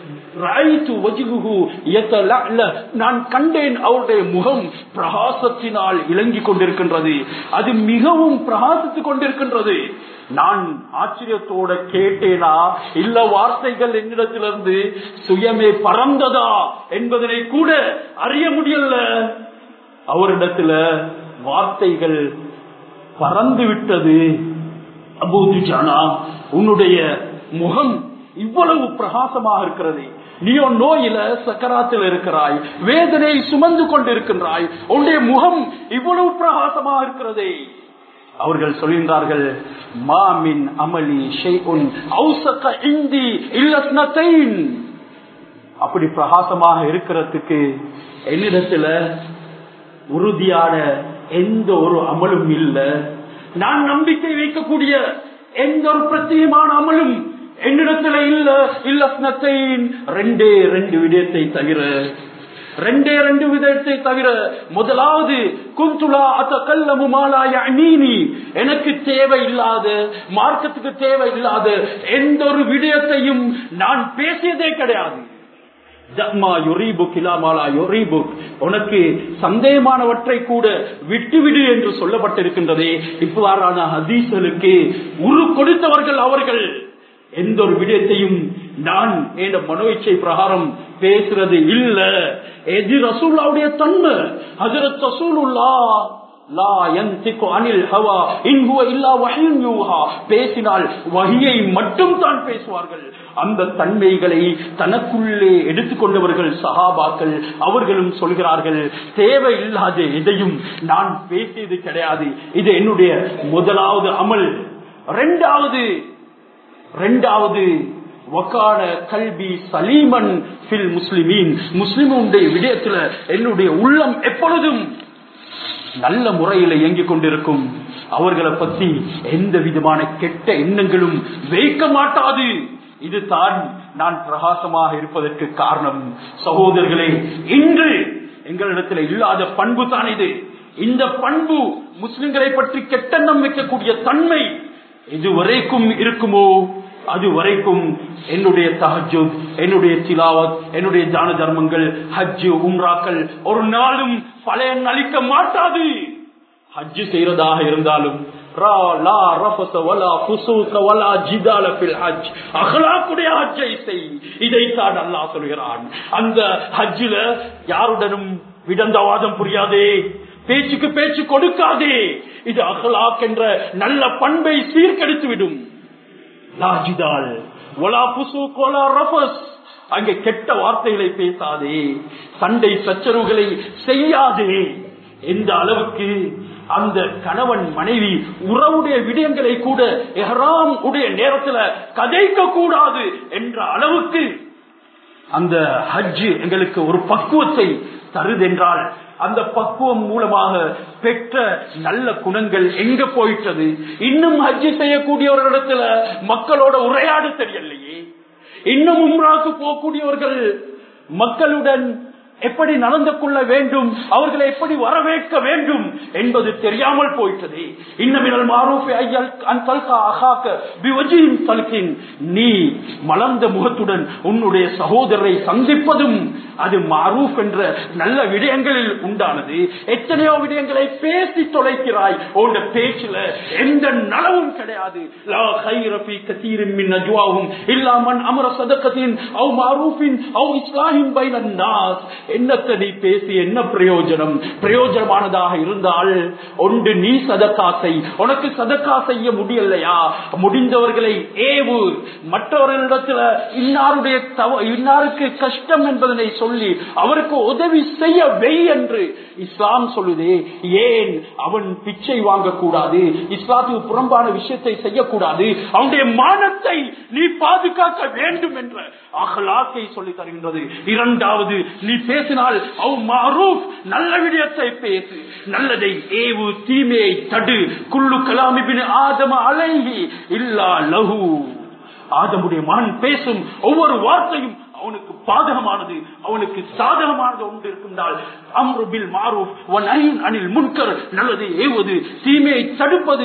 நான் கண்டேன் அவருடைய முகம் பிரகாசத்தினால் இலங்கிக் கொண்டிருக்கின்றது அது மிகவும் பிரகாசித்துக் கொண்டிருக்கின்றது நான் ஆச்சரியத்தோட கேட்டேனா இல்ல வார்த்தைகள் என்னிடத்திலிருந்து சுயமே பறந்ததா என்பதனை கூட அறிய முடியல அவரிடத்துல வார்த்தைகள் பறந்து விட்டது அபூதுஜானா உன்னுடைய முகம் இவ்வளவு பிரகாசமாக இருக்கிறது நீயோ நோயில சக்கராத்தில் இருக்கிறாய் வேதனை சுமந்து கொண்டிருக்கின்றாய் உன்னுடைய முகம் இவ்வளவு பிரகாசமாக இருக்கிறதே அவர்கள் சொல்கின்றார்கள் மாமின் அமளி ஷெய்உன் அவுசக இந்தி இல்லஸ்னத்தைன் அப்படி பிரகாசமாக இருக்கிறதுக்கு என்னிடத்துல உறுதியான எந்த ஒரு அமலும் இல்ல நான் நம்பிக்கை வைக்கக்கூடிய எந்த ஒரு பிரத்யேகமான அமலும் என்னிடத்துல இல்ல இல்ல ரெண்டே ரெண்டு விடயத்தை தவிர ரெண்டே ரெண்டு விதத்தை தவிர முதலாவது குந்துலா அத்த கல்லமு மாலாய நீனி எனக்கு தேவை இல்லாத மார்க்கத்துக்கு தேவை இல்லாத எந்த ஒரு விடயத்தையும் நான் பேசியதே கிடையாது உனக்கு சந்தேகமானவற்றை கூட விட்டுவிடு என்று சொல்லப்பட்டிருக்கின்றதே இவ்வாறான ஹதீஸ்களுக்கு உரு கொடுத்தவர்கள் அவர்கள் எந்த ஒரு விடயத்தையும் நான் என்ற மனோயிச்சை பிரகாரம் பேசுறது இல்ல எது ரசூல்லாவுடைய தன்மை ஹசரத் ரசூலுல்லா லா யன்திகு அனில் ஹவா இன் ஹுவ இல்லா வஹ்யுன் யூஹா பேசினால் வஹியை மட்டும் தான் பேசுவார்கள் அந்த தன்மைகளை தனக்குள்ளே எடுத்துக்கொண்டவர்கள் சஹாபாக்கள் அவர்களும் சொல்கிறார்கள் தேவையில்லாத எதையும் நான் பேசியது கிடையாது இது என்னுடைய முதலாவது அமல் இரண்டாவது இரண்டாவது வக்கான கல்வி சலீமன் ஃபில் முஸ்லிமீன் முஸ்லிமுடைய விடயத்துல என்னுடைய உள்ளம் எப்பொழுதும் நல்ல முறையில் இயங்கிக் கொண்டிருக்கும் அவர்களை பத்தி எந்த விதமான கெட்ட எண்ணங்களும் வைக்க மாட்டாது இதுதான் நான் பிரகாசமாக இருப்பதற்கு காரணம் சகோதரர்களே இன்று எங்களிடத்தில் இல்லாத பண்பு தான் இது இந்த பண்பு முஸ்லிம்களை பற்றி கெட்டெண்ணம் வைக்கக்கூடிய தன்மை இதுவரைக்கும் இருக்குமோ அது வரைக்கும் என்னுடைய தஹஜு என்னுடைய திலாவத் என்னுடைய தான தர்மங்கள் ஹஜ்ஜு உம்ராக்கள் ஒரு நாளும் பழைய அளிக்க மாட்டாது ஹஜ்ஜு செய்யறதாக இருந்தாலும் இதைத்தான் அல்லா சொல்கிறான் அந்த ஹஜ்ஜில யாருடனும் விடந்தவாதம் புரியாதே பேச்சுக்கு பேச்சு கொடுக்காதே இது அகலாக் என்ற நல்ல பண்பை சீர்கெடுத்து விடும் லாஜிதால் ஒலா புசு கோலா ரபஸ் அங்கே கெட்ட வார்த்தைகளை பேசாதே சண்டை சச்சரவுகளை செய்யாதே எந்த அளவுக்கு அந்த கணவன் மனைவி உறவுடைய விடயங்களை கூட எஹராம் உடைய நேரத்தில் கதைக்க கூடாது என்ற அளவுக்கு அந்த ஹஜ்ஜு எங்களுக்கு ஒரு பக்குவத்தை தருதென்றால் அந்த பக்குவம் மூலமாக பெற்ற நல்ல குணங்கள் எங்க போயிட்டது இன்னும் ஹஜ்ஜு செய்யக்கூடியவர்களிடத்துல மக்களோட உரையாட தெரியலையே இன்னும் உம்ராக்கு போகக்கூடியவர்கள் மக்களுடன் எப்படி நடந்து கொள்ள வேண்டும் அவர்களை எப்படி வரவேற்க வேண்டும் என்பது தெரியாமல் போயிட்டது இன்னமினல் மாரூஃபி ஐயல் அன்சல்கா அகாக்க பிவஜின் சல்கின் நீ மலர்ந்த முகத்துடன் உன்னுடைய சகோதரரை சந்திப்பதும் அது மாரூஃப் என்ற நல்ல விடயங்களில் உண்டானது எத்தனையோ விடயங்களை பேசி தொலைக்கிறாய் உன் பேச்சுல எந்த நலவும் கிடையாது லா கைர ஃபீ கதீரின் மின் நஜ்வாஹும் இல்லா மன் அமர சதகத்தின் அவ் மாரூஃபின் அவ் இஸ்லாஹின் பைனன் நாஸ் என்னத்தை நீ பேசி என்ன பிரயோஜனம் பிரயோஜனமானதாக இருந்தால் ஒன்று நீ சதக்கா உனக்கு சதக்கா செய்ய முடியலையா முடிந்தவர்களை ஏவு மற்றவர்களிடத்துல இன்னாருடைய தவ இன்னாருக்கு கஷ்டம் என்பதனை சொல்லி அவருக்கு உதவி செய்ய வெய் என்று இஸ்லாம் சொல்லுதே ஏன் அவன் பிச்சை வாங்கக்கூடாது இஸ்லாத்துக்கு புறம்பான விஷயத்தை செய்யக்கூடாது அவனுடைய மானத்தை நீ பாதுகாக்க வேண்டும் என்ற அகலாக்கை சொல்லி தருகின்றது இரண்டாவது நீ பேசினால் அவ் மாரூப் நல்ல விடயத்தை பேசு நல்லதை ஏவு தீமையை தடு குள்ளு கலாமிபின் ஆதம அலைகி இல்லா லகு ஆதமுடைய மகன் பேசும் ஒவ்வொரு வார்த்தையும் அவனுக்கு பாதகமானது அவனுக்கு சாதகமானது ஒன்று இருக்கின்றால் அம்ருபில் மாரூப் அனில் முன்கர் நல்லதை ஏவுவது தீமையை தடுப்பது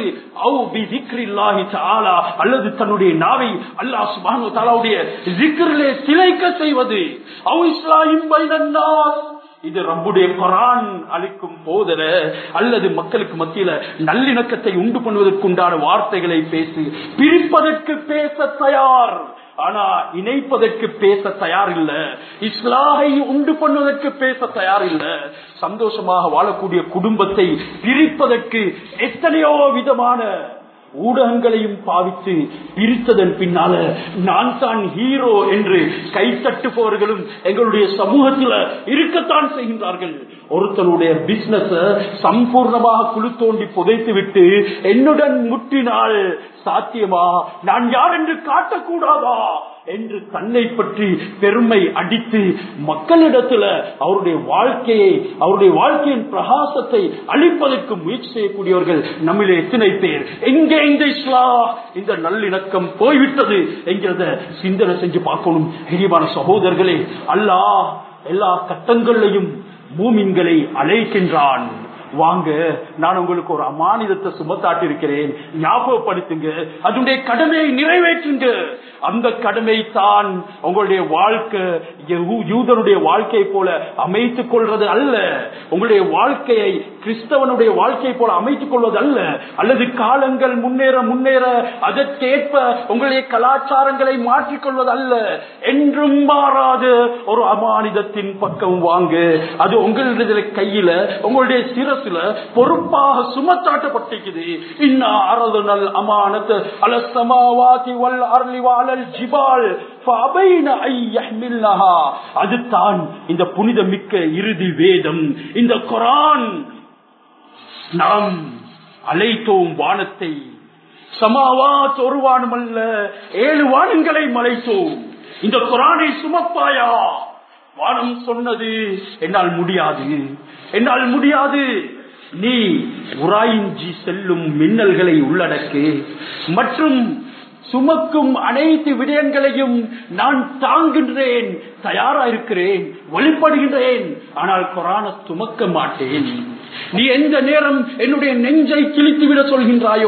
அல்லது தன்னுடைய நாவை அல்லாஹ் சுபானு தாலாவுடைய ஜிக்ரிலே திளைக்க செய்வது அவ் இஸ்லாஹிம் பைனன்னாஸ் இது ரப்புடைய குரான் அளிக்கும் போதல அல்லது மக்களுக்கு மத்தியில நல்லிணக்கத்தை உண்டு பண்ணுவதற்குண்டான வார்த்தைகளை பேசி பிரிப்பதற்கு பேச தயார் ஆனா இணைப்பதற்கு பேச தயார் இல்ல இஸ்லாஹை உண்டு பண்ணுவதற்கு பேச தயார் இல்ல சந்தோஷமாக வாழக்கூடிய குடும்பத்தை பிரிப்பதற்கு எத்தனையோ விதமான ஊடகங்களையும் பாவித்து பிரித்ததன் பின்னால நான் தான் ஹீரோ என்று கைத்தட்டுபவர்களும் எங்களுடைய சமூகத்தில் இருக்கத்தான் செய்கின்றார்கள் ஒருத்தனுடைய பிசினஸ் சம்பூர்ணமாக குழு தோண்டி புதைத்து விட்டு என்னுடன் முட்டினால் சாத்தியமா நான் யார் என்று காட்டக்கூடாதா என்று தன்னை பற்றி பெருமை அடித்து மக்களிடத்துல அவருடைய வாழ்க்கையை அவருடைய வாழ்க்கையின் பிரகாசத்தை அளிப்பதற்கு முயற்சி செய்யக்கூடியவர்கள் நம்மிலே எத்தனை பேர் எங்கே இந்த இஸ்லா இந்த நல்லிணக்கம் போய்விட்டது என்கிறத சிந்தனை செஞ்சு பார்க்கணும் இனிவான சகோதரர்களே அல்லாஹ் எல்லா கட்டங்களையும் மூமின்களை அழைக்கின்றான் வாங்க நான் உங்களுக்கு ஒரு அமானிதத்தை சுமத்தாட்டி இருக்கிறேன் ஞாபகப்படுத்துங்க அதனுடைய கடமையை நிறைவேற்றுங்க அந்த கடமை தான் உங்களுடைய வாழ்க்கை யூதனுடைய வாழ்க்கையை போல அமைத்துக் கொள்றது அல்ல உங்களுடைய வாழ்க்கையை கிறிஸ்தவனுடைய வாழ்க்கை போல அமைத்துக் கொள்வது அல்ல அல்லது காலங்கள் முன்னேற முன்னேற அதற்கேற்ப உங்களுடைய கலாச்சாரங்களை மாற்றிக்கொள்வது அல்ல என்றும் மாறாது ஒரு அமானிதத்தின் பக்கம் வாங்க அது உங்களுடைய கையில உங்களுடைய சிரசுல பொறுப்பாக சுமத்தாட்டப்பட்டிருக்குது இன்னா அரது நல் அமானத்து அல சமாவாதி வல் அருளி வாழல் ஜிபால் அதுதான் இந்த புனித மிக்க இறுதி வேதம் இந்த குரான் நாம் அழைத்தோம் வானத்தை சமாவாத் ஒரு வானம் அல்ல ஏழு வானங்களை மலைத்தோம் இந்த குரானை சுமப்பாயா வானம் சொன்னது என்னால் முடியாது என்னால் முடியாது நீ உராயிஞ்சி செல்லும் மின்னல்களை உள்ளடக்கு மற்றும் சுமக்கும் அனைத்து விடயங்களையும் நான் தாங்குகின்றேன் தயாரா இருக்கிறேன் வழிபடுகின்றேன் ஆனால் கொரான சுமக்க மாட்டேன் நீ எந்த நேரம் என்னுடைய நெஞ்சை கிழித்து விட சொல்கின்றாயோ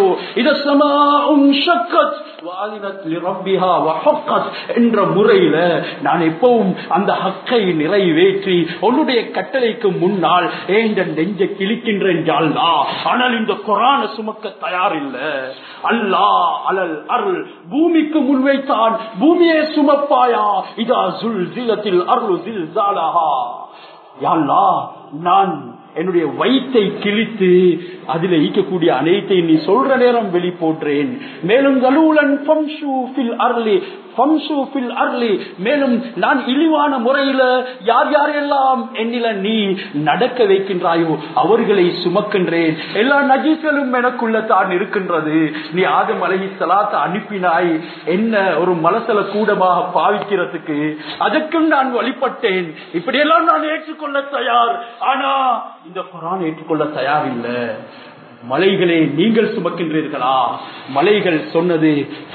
என்ற முறையில நான் எப்பவும் அந்த ஹக்கை நிறைவேற்றி உன்னுடைய கட்டளைக்கு முன்னால் ஏந்த நெஞ்சை கிழிக்கின்றேன் ஆனால் இந்த கொரான சுமக்க தயாரில்லை அல்லா அலல் அருள் பூமிக்கு முன்வைத்தான் பூமியை சுமப்பாயா இதா சுல் ஜிலத்தில் அருள் ஜில் ஜாலஹா யாழ்லா நான் என்னுடைய வயிற்றை கிழித்து அதில் ஈக்கக்கூடிய அனைத்தை நீ சொல்ற நேரம் வெளி போன்றேன் மேலும் கலூலன் அருளி அருளி மேலும் நான் இழிவான முறையில யார் யாரெல்லாம் என்னில நீ நடக்க வைக்கின்றாயோ அவர்களை சுமக்கின்றேன் எல்லா நஜீஸ்களும் எனக்குள்ள தான் இருக்கின்றது நீ ஆதம் அலகி சலாத்த அனுப்பினாய் என்ன ஒரு மலசல கூடமாக பாவிக்கிறதுக்கு அதற்கும் நான் வழிபட்டேன் இப்படியெல்லாம் நான் ஏற்றுக்கொள்ள தயார் ஆனா இந்த குரான் ஏற்றுக்கொள்ள தயார் இல்லை மலைகளே நீங்கள் சுமக்கின்றீர்களா மலைகள் சொன்னது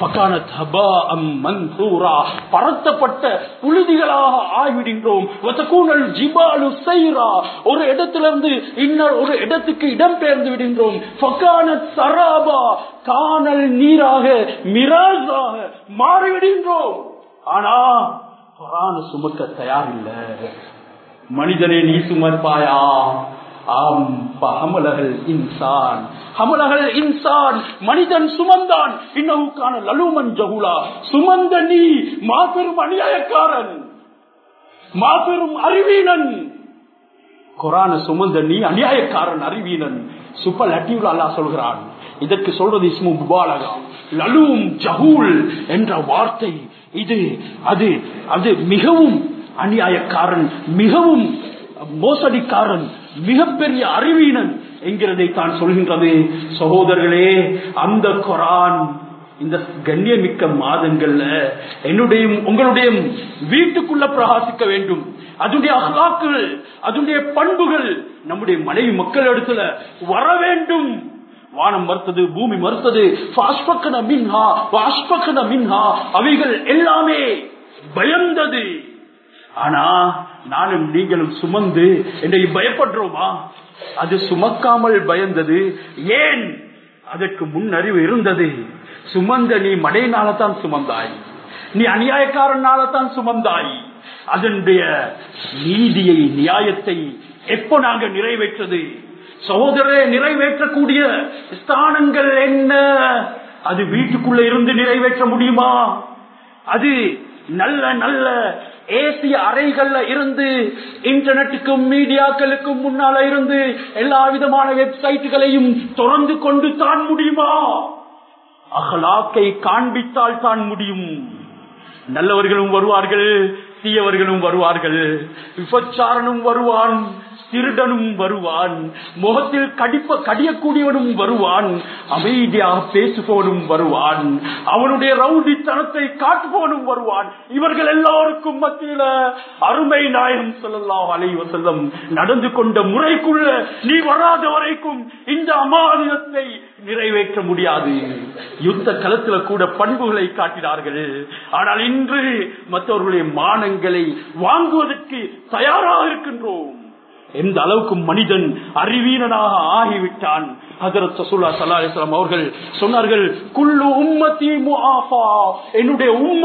பரத்தப்பட்ட புழுதிகளாக ஆய்விடுகின்றோம் ஒரு இடத்திலிருந்து இன்னொரு ஒரு இடத்துக்கு இடம் பெயர்ந்து விடுகின்றோம் சராபா காணல் நீராக மிராஜாக மாறிவிடுகின்றோம் ஆனா குரான சுமக்க தயாரில்லை மனிதனே நீ சுமர்ப்பாயா ஆம் ஹமலகள் இன்சான் ஹமலகள் இன்சான் மனிதன் சுமந்தான் இன்னவுக்கான லலுமன் ஜகுலா சுமந்த நீ மாபெரும் அநியாயக்காரன் மாபெரும் அறிவீனன் குரான சுமந்த நீ அநியாயக்காரன் அறிவீனன் சுப்பல் அட்டியுல் அல்லா சொல்கிறான் இதற்கு சொல்றது இஸ்மு முபாலகா லலூம் ஜஹூல் என்ற வார்த்தை இது அது அது மிகவும் அநியாயக்காரன் மிகவும் மோசடிக்காரன் மிகப்பெரிய அறிவீனன் என்கிறதை தான் சொல்கின்றது சகோதரர்களே அந்த குரான் இந்த கண்ணியமிக்க மாதங்கள்ல என்னுடைய உங்களுடைய வீட்டுக்குள்ள பிரகாசிக்க வேண்டும் அதனுடைய அகலாக்கள் அதனுடைய பண்புகள் நம்முடைய மனைவி மக்கள் இடத்துல வர வேண்டும் வானம் மறுத்தது பூமி மறுத்தது மின்ஹா அவைகள் எல்லாமே பயந்தது ஆனா நானும் நீங்களும் சுமந்து என்னை பயப்படுறோமா அது சுமக்காமல் பயந்தது ஏன் அதற்கு முன்னறிவு இருந்தது சுமந்த நீ மடையினாலதான் சுமந்தாய் நீ அநியாயக்காரனாலதான் சுமந்தாய் அதனுடைய நீதியை நியாயத்தை எப்போ நாங்க நிறைவேற்றது சகோதரரை நிறைவேற்றக்கூடிய ஸ்தானங்கள் என்ன அது வீட்டுக்குள்ள இருந்து நிறைவேற்ற முடியுமா அது நல்ல நல்ல ஏசிய அறைகள்ல இருந்து இன்டர்நெட்டுக்கும் மீடியாக்களுக்கும் முன்னால இருந்து எல்லா விதமான வெப்சைட்டுகளையும் திறந்து கொண்டு தான் முடியுமா அகலாக்கை காண்பித்தால் தான் முடியும் நல்லவர்களும் வருவார்கள் தீயவர்களும் வருவார்கள் விபச்சாரனும் வருவான் திருடனும் வருவான் முகத்தில் கடிப்ப கடியக்கூடியவனும் வருவான் அமைதியாக பேசுபவனும் வருவான் அவனுடைய ரவுடித்தனத்தை காட்டுபவனும் வருவான் இவர்கள் எல்லோருக்கும் மத்தியில அருமை நாயகம் சொல்லலாம் அலைவ செல்லம் நடந்து கொண்ட முறைக்குள்ள நீ வராத வரைக்கும் இந்த அமானியத்தை நிறைவேற்ற முடியாது யுத்த களத்துல கூட பண்புகளை காட்டினார்கள் ஆனால் இன்று மற்றவர்களுடைய மானங்களை வாங்குவதற்கு தயாராக இருக்கின்றோம் எந்த அளவுக்கு மனிதன் அறிவீனனாக ஆகிவிட்டான் ஹசரத் சசுல்லா சல்லாஹம் அவர்கள் சொன்னார்கள் குல்லு உம்மத்தி முஆஃபா என்னுடைய உம்மத்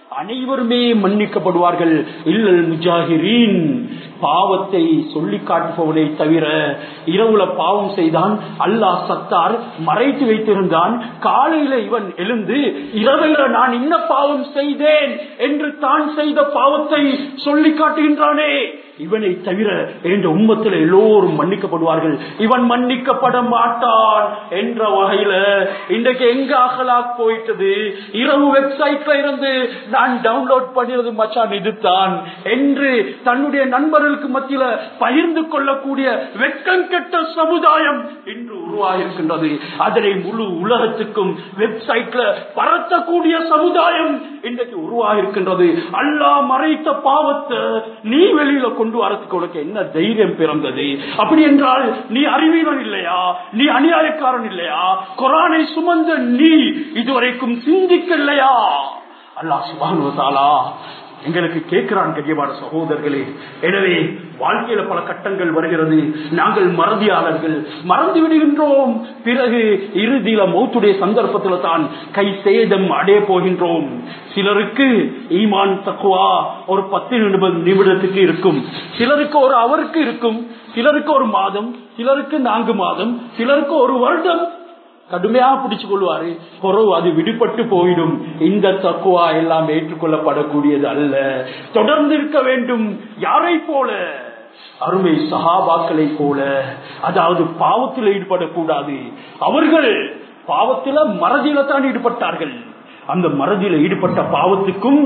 அனைவருமே மன்னிக்கப்படுவார்கள் இல்லல் முஜாஹிரீன் பாவத்தை சொல்லி காட்டுபவனை தவிர இரவுல பாவம் செய்தான் அல்லாஹ் சத்தார் மறைத்து வைத்திருந்தான் காலையில இவன் எழுந்து இரவையில நான் இன்ன பாவம் செய்தேன் என்று தான் செய்த பாவத்தை சொல்லி காட்டுகின்றானே இவனை தவிர என்ற உம்மத்தில் எல்லோரும் மன்னிக்கப்படுவார்கள் இவன் மன்னிக்கப்பட மாட்டான் என்ற வகையில இன்றைக்கு எங்க அகலாக் போயிட்டது இரவு வெப்சைட்ல இருந்து நான் டவுன்லோட் பண்ணியது மச்சான் இதுதான் என்று தன்னுடைய நண்பர்களுக்கு மத்தியில பகிர்ந்து கொள்ளக்கூடிய வெட்கம் கெட்ட சமுதாயம் இன்று உருவாகிருக்கின்றது அதனை முழு உலகத்துக்கும் வெப்சைட்ல பரத்தக்கூடிய சமுதாயம் இன்றைக்கு உருவாகிருக்கின்றது அல்லாஹ் மறைத்த பாவத்தை நீ வெளியில கொண்டு வரதுக்கு உனக்கு என்ன தைரியம் பிறந்தது அப்படி என்றால் நீ அறிவீனன் இல்லையா நீ அநியாயக்காரன் இல்லையா குரானை சுமந்த நீ இதுவரைக்கும் சிந்திக்கலையா அல்லாஹ் சுபானுவத்தாலா எங்களுக்கு கேட்கிறான் கரியமான சகோதரர்களே எனவே வாழ்க்கையில பல கட்டங்கள் வருகிறது நாங்கள் மறதியாளர்கள் மறந்து விடுகின்றோம் பிறகு இறுதியில மௌத்துடைய சந்தர்ப்பத்தில் தான் கை சேதம் அடைய போகின்றோம் சிலருக்கு ஈமான் தக்குவா ஒரு பத்து நிமிடம் நிமிடத்துக்கு இருக்கும் சிலருக்கு ஒரு அவருக்கு இருக்கும் சிலருக்கு ஒரு மாதம் சிலருக்கு நான்கு மாதம் சிலருக்கு ஒரு வருடம் கடுமையா பிடிச்சு கொள்வாரு குறவு அது விடுபட்டு போயிடும் இந்த தக்குவா எல்லாம் ஏற்றுக்கொள்ளப்படக்கூடியது அல்ல தொடர்ந்து இருக்க வேண்டும் யாரை போல அருமை சகாபாக்களை போல அதாவது பாவத்தில் ஈடுபடக்கூடாது அவர்கள் பாவத்தில மறதியில தான் ஈடுபட்டார்கள் அந்த மறதியில ஈடுபட்ட பாவத்துக்கும்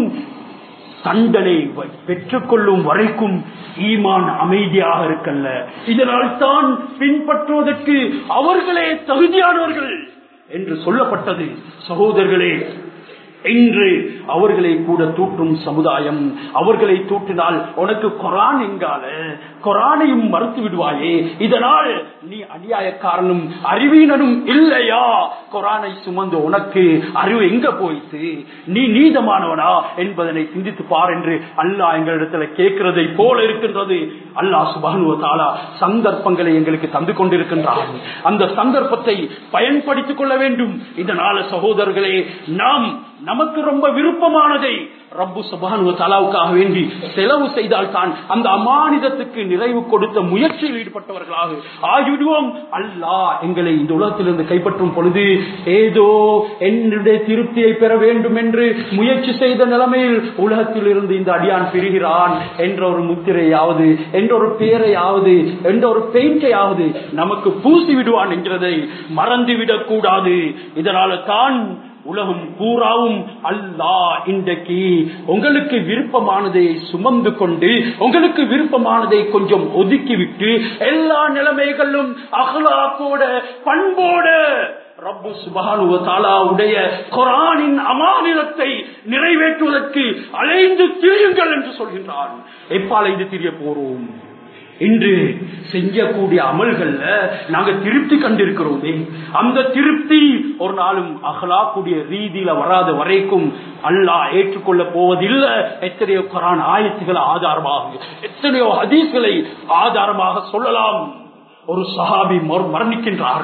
தண்டனை பெற்றுக்கொள்ளும் வரைக்கும் ஈமான் அமைதியாக இருக்கல்ல இதனால் தான் பின்பற்றுவதற்கு அவர்களே தகுதியானவர்கள் என்று சொல்லப்பட்டது சகோதரர்களே இன்று அவர்களை கூட தூற்றும் சமுதாயம் அவர்களை தூற்றினால் உனக்கு கொரான் எங்கால கொரானையும் மறுத்து விடுவாயே இதனால் நீ அநியாயக்காரனும் அறிவீனனும் இல்லையா கொரானை சுமந்து உனக்கு அறிவு எங்க போயிட்டு நீ நீதமானவனா என்பதனை சிந்தித்து பார் என்று அல்லாஹ் எங்களிடத்துல கேட்கிறதை போல இருக்கின்றது அல்லாஹ் சுபானுவ தாலா சந்தர்ப்பங்களை எங்களுக்கு தந்து கொண்டிருக்கின்றான் அந்த சந்தர்ப்பத்தை பயன்படுத்திக் கொள்ள வேண்டும் இதனால சகோதரர்களே நாம் நமக்கு ரொம்ப விருப்பமானதை ரப்பு சுபானுவ தலாவுக்காக வேண்டி செலவு செய்தால் தான் அந்த அமானிதத்துக்கு நிறைவு கொடுத்த முயற்சியில் ஈடுபட்டவர்களாக ஆகிவிடுவோம் அல்லாஹ் எங்களை இந்த உலகத்திலிருந்து கைப்பற்றும் பொழுது ஏதோ என்னுடைய திருப்தியை பெற வேண்டும் என்று முயற்சி செய்த நிலைமையில் உலகத்தில் இருந்து இந்த அடியான் பிரிகிறான் என்ற ஒரு முத்திரையாவது என்ற ஒரு பேரையாவது என்ற ஒரு பெயிண்டையாவது நமக்கு பூசி விடுவான் என்கிறதை மறந்துவிடக் கூடாது இதனால தான் உலகம் பூராவும் அல்லா இன்றைக்கு உங்களுக்கு விருப்பமானதை சுமந்து கொண்டு உங்களுக்கு விருப்பமானதை கொஞ்சம் ஒதுக்கிவிட்டு எல்லா நிலைமைகளும் அகலாக்கோட பண்போட ரப்பு சுபானுவ தாலாவுடைய குரானின் அமானிதத்தை நிறைவேற்றுவதற்கு அலைந்து திரியுங்கள் என்று சொல்கின்றான் எப்ப அலைந்து திரிய போறோம் இன்று செய்யக்கூடிய அமல்கள்ல நாங்க திருப்தி கண்டிருக்கிறோமே அந்த திருப்தி ஒரு நாளும் அகலாக்கூடிய ரீதியில வராத வரைக்கும் அல்லாஹ் ஏற்றுக்கொள்ள போவதில்லை எத்தனையோ குரான் ஆயத்துகளை ஆதாரமாக எத்தனையோ ஹதீஸ்களை ஆதாரமாக சொல்லலாம் ஒரு சஹாபி மரணிக்கின்றார்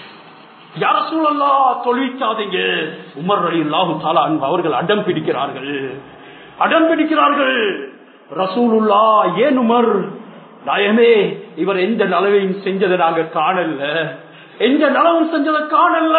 யார சூழல்லா தொழிற்சாதீங்க உமர் அலி அல்லாஹு தாலா அவர்கள் அடம் பிடிக்கிறார்கள் அடம் பிடிக்கிறார்கள் ரசூலுல்லா ஏன் உமர் நாயமே இவர் எந்த நலவையும் செஞ்சதை நாங்க காணல எந்த நலவும் செஞ்சதை காணல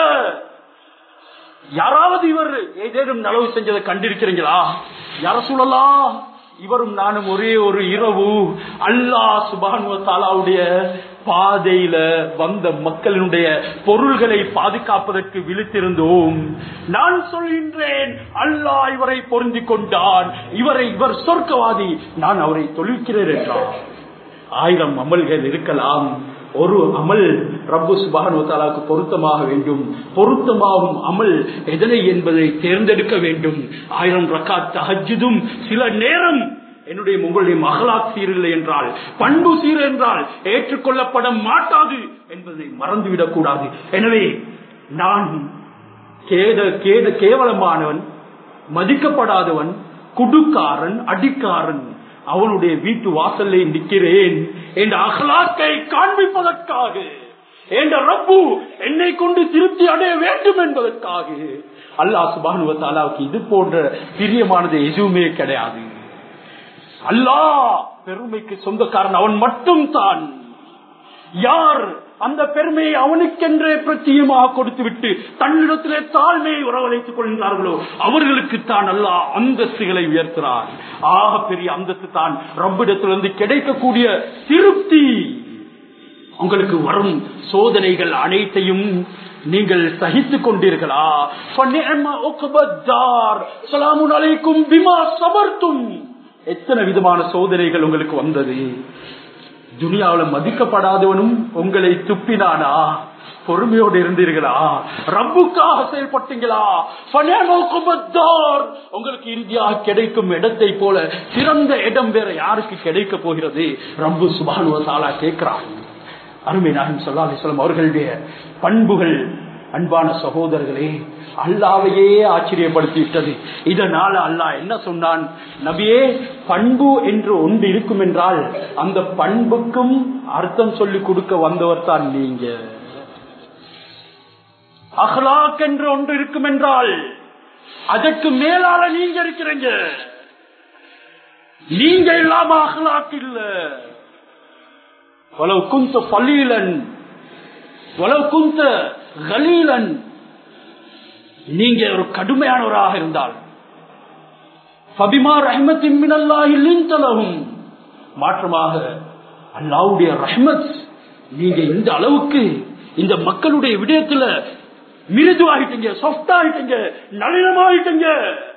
யாராவது இவர் ஏதேனும் நலவு செஞ்சதை கண்டிருக்கிறீங்களா யார சொல்லலாம் இவரும் நானும் ஒரே ஒரு இரவு அல்லா சுபானுவத்தாலாவுடைய பாதையில வந்த மக்களினுடைய பொருள்களை பாதுகாப்பதற்கு விழித்திருந்தோம் நான் சொல்கின்றேன் அல்லாஹ் இவரை பொருந்தி கொண்டான் இவரை இவர் சொர்க்கவாதி நான் அவரை தொழிற்கிறேன் என்றார் ஆயிரம் அமல்கள் இருக்கலாம் ஒரு அமல் ரப்பு சுபானுவத்தாலாவுக்கு பொருத்தமாக வேண்டும் பொருத்தமாகும் அமல் எதனை என்பதை தேர்ந்தெடுக்க வேண்டும் ஆயிரம் ரக்காத் தஹஜுதும் சில நேரம் என்னுடைய உங்களுடைய மகளாக் சீரில்லை என்றால் பண்பு சீர் என்றால் ஏற்றுக்கொள்ளப்பட மாட்டாது என்பதை மறந்துவிடக் கூடாது எனவே நான் கேத கேத கேவலமானவன் மதிக்கப்படாதவன் குடுக்காரன் அடிக்காரன் அவனுடைய வீட்டு வாசல்ல நிற்கிறேன் என்ற அகலாக்கை காண்பிப்பதற்காக என்ற ரப்பு என்னை கொண்டு திருப்தி அடைய வேண்டும் என்பதற்காக அல்லாஹ் சுபானுவத்தாலாவுக்கு இது போன்ற பிரியமானது எதுவுமே கிடையாது அல்லாஹ் பெருமைக்கு சொந்தக்காரன் அவன் மட்டும் தான் யார் அந்த பெருமையை அவனுக்கென்றே பிரத்தியமாக கொடுத்து விட்டு தன்னிடத்திலே தாழ்மையை உறவழைத்துக் கொள்கிறார்களோ அவர்களுக்கு தான் அல்ல அந்தஸ்துகளை உயர்த்துறான் ஆக பெரிய அந்தஸ்து தான் ரப்பிடத்திலிருந்து கிடைக்கக்கூடிய திருப்தி உங்களுக்கு வரும் சோதனைகள் அனைத்தையும் நீங்கள் சகித்துக் கொண்டீர்களா அலைக்கும் பிமா சபர்த்தும் எத்தனை விதமான சோதனைகள் உங்களுக்கு வந்தது துனியாவில் மதிக்கப்படாதவனும் உங்களை துப்பினானா பொறுமையோடு இருந்தீர்களா ரப்புக்காக செயல்பட்டீங்களா உங்களுக்கு இறுதியாக கிடைக்கும் இடத்தை போல சிறந்த இடம் வேற யாருக்கு கிடைக்க போகிறது ரப்பு சுபானுவசாலா கேட்கிறான் அருமை நாயகம் சொல்லாசலம் அவர்களுடைய பண்புகள் அன்பான சகோதரர்களே அல்லாவையே ஆச்சரியப்படுத்தி விட்டது இதனால அல்லாஹ் என்ன சொன்னான் நபியே பண்பு என்று ஒன்று இருக்கும் என்றால் அந்த பண்புக்கும் அர்த்தம் சொல்லி கொடுக்க வந்தவர் தான் நீங்க அஹ்லாக் என்று ஒன்று இருக்கும் என்றால் அதற்கு மேலால நீங்க இருக்கிறீங்க நீங்க இல்லாம அஹ்லாக் இல்ல வலவு குந்த பள்ளீலன் வலவு குந்த கலீலன் நீங்க ஒரு கடுமையானவராக இருந்தால் பபிமா ரஹ்மத்தின் மினல்லாஹிலும் மாற்றமாக அல்லாவுடைய ரஹ்மத் நீங்க இந்த அளவுக்கு இந்த மக்களுடைய விடயத்துல மிருது ஆகிட்டீங்க சாஃப்ட் ஆகிட்டீங்க நளினம் ஆகிட்டீங்க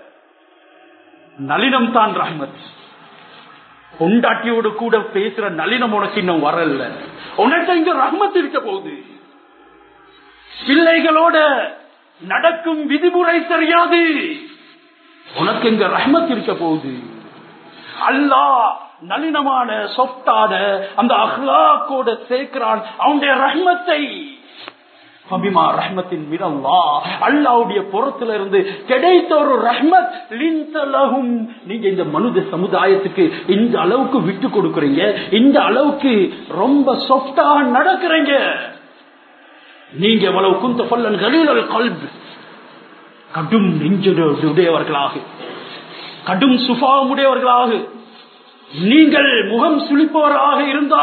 நளினம் தான் ரஹ்மத் பொண்டாட்டியோடு கூட பேசுற நளினம் உனக்கு இன்னும் வரல உனக்கு இங்க ரஹ்மத் இருக்க போகுது பிள்ளைகளோட நடக்கும் விதிமுறை தெரியாது உனக்கு இங்க ரஹ்மத் இருக்க போகுது அல்லா நளினமான சொப்டான அந்த அஹ்லாக்கோட சேர்க்கிறான் அவனுடைய ரஹ்மத்தை அபிமா ரஹ்மத்தின் மிரல்லா அல்லாவுடைய புறத்துல இருந்து கிடைத்த ஒரு ரஹ்மத் லிந்தலகும் நீங்க இந்த மனித சமுதாயத்துக்கு இந்த அளவுக்கு விட்டு கொடுக்கறீங்க இந்த அளவுக்கு ரொம்ப சொப்டாக நடக்கிறீங்க நீங்க எவ்வளவு குந்த பல்லன் கலீலல் கல்ப் கடும் நெஞ்சுடையவர்களாக கடும் சுபாவமுடையவர்களாக நீங்கள் முகம் சுழிப்பவராக இருந்தா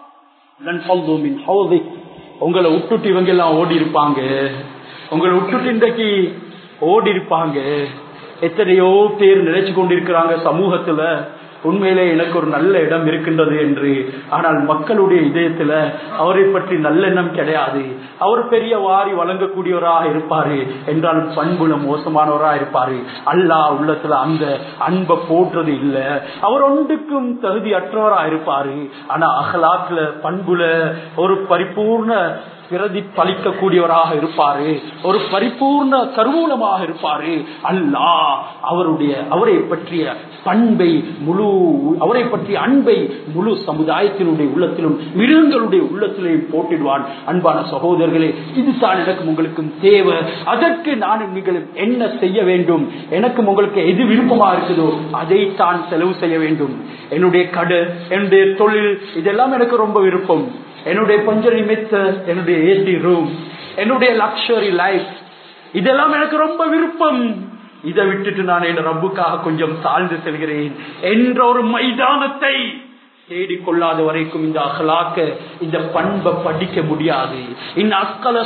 உங்களை விட்டுட்டு இவங்க எல்லாம் ஓடி இருப்பாங்க உங்களை விட்டுட்டு இன்றைக்கு ஓடி இருப்பாங்க எத்தனையோ பேர் நினைச்சு கொண்டிருக்கிறாங்க சமூகத்துல உண்மையிலே எனக்கு ஒரு நல்ல இடம் இருக்கின்றது என்று ஆனால் மக்களுடைய இதயத்துல அவரை பற்றி நல்லெண்ணம் கிடையாது அவர் பெரிய வாரி வழங்கக்கூடியவராக இருப்பாரு என்றாலும் பண்புல மோசமானவராக இருப்பாரு அல்லா உள்ளத்துல அந்த அன்பை போடுறது இல்ல அவர் ஒன்றுக்கும் தகுதி அற்றவராக இருப்பாரு ஆனா அகலாத்துல பண்புல ஒரு பரிபூர்ண பிரதிபலிக்கக்கூடியவராக இருப்பாரு ஒரு பரிபூர்ண கருவூலமாக இருப்பாரு அல்லா அவருடைய அவரை பற்றிய பண்பை முழு அவரை பற்றிய அன்பை முழு சமுதாயத்தினுடைய உள்ளத்திலும் மிருகங்களுடைய உள்ளத்திலையும் போட்டிடுவான் அன்பான சகோதரர்களே இதுதான் எனக்கும் உங்களுக்கும் தேவை அதற்கு நானும் நீங்களும் என்ன செய்ய வேண்டும் எனக்கும் உங்களுக்கு எது விருப்பமா இருக்குதோ அதைத்தான் செலவு செய்ய வேண்டும் என்னுடைய கடை என்னுடைய தொழில் இதெல்லாம் எனக்கு ரொம்ப விருப்பம் என்னுடைய பஞ்சரி மெத்த என்னுடைய ஏசி ரூம் என்னுடைய லக்ஷரி லைஃப் இதெல்லாம் எனக்கு ரொம்ப விருப்பம் இதை விட்டுட்டு நான் என் ரப்புக்காக கொஞ்சம் தாழ்ந்து செல்கிறேன் என்ற ஒரு மைதானத்தை தேடிக்கொள்ளாத வரைக்கும் இந்த அகலாக்க இந்த பண்பை படிக்க முடியாது இந்த அக்கல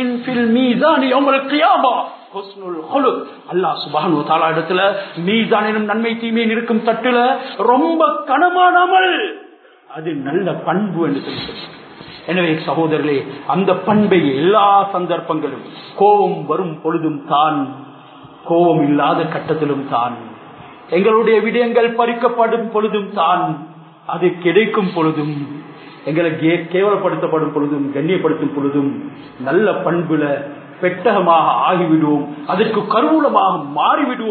நன்மை தீமையின் இருக்கும் தட்டுல ரொம்ப கனமானாமல் அது நல்ல பண்பு என்று சொல்லி எனவே சகோதரர்களே அந்த பண்பை எல்லா சந்தர்ப்பங்களும் கோபம் வரும் பொழுதும் தான் கோபம் இல்லாத கட்டத்திலும் தான் எங்களுடைய விடயங்கள் பறிக்கப்படும் பொழுதும் தான் அது கிடைக்கும் பொழுதும் எங்களை கேவலப்படுத்தப்படும் பொழுதும் கண்ணியப்படுத்தும் பொழுதும் நல்ல பண்புல பெட்டகமாக ஆகிவிடுவோம் அதற்கு கருவூலமாக மாறிவிடுவோம்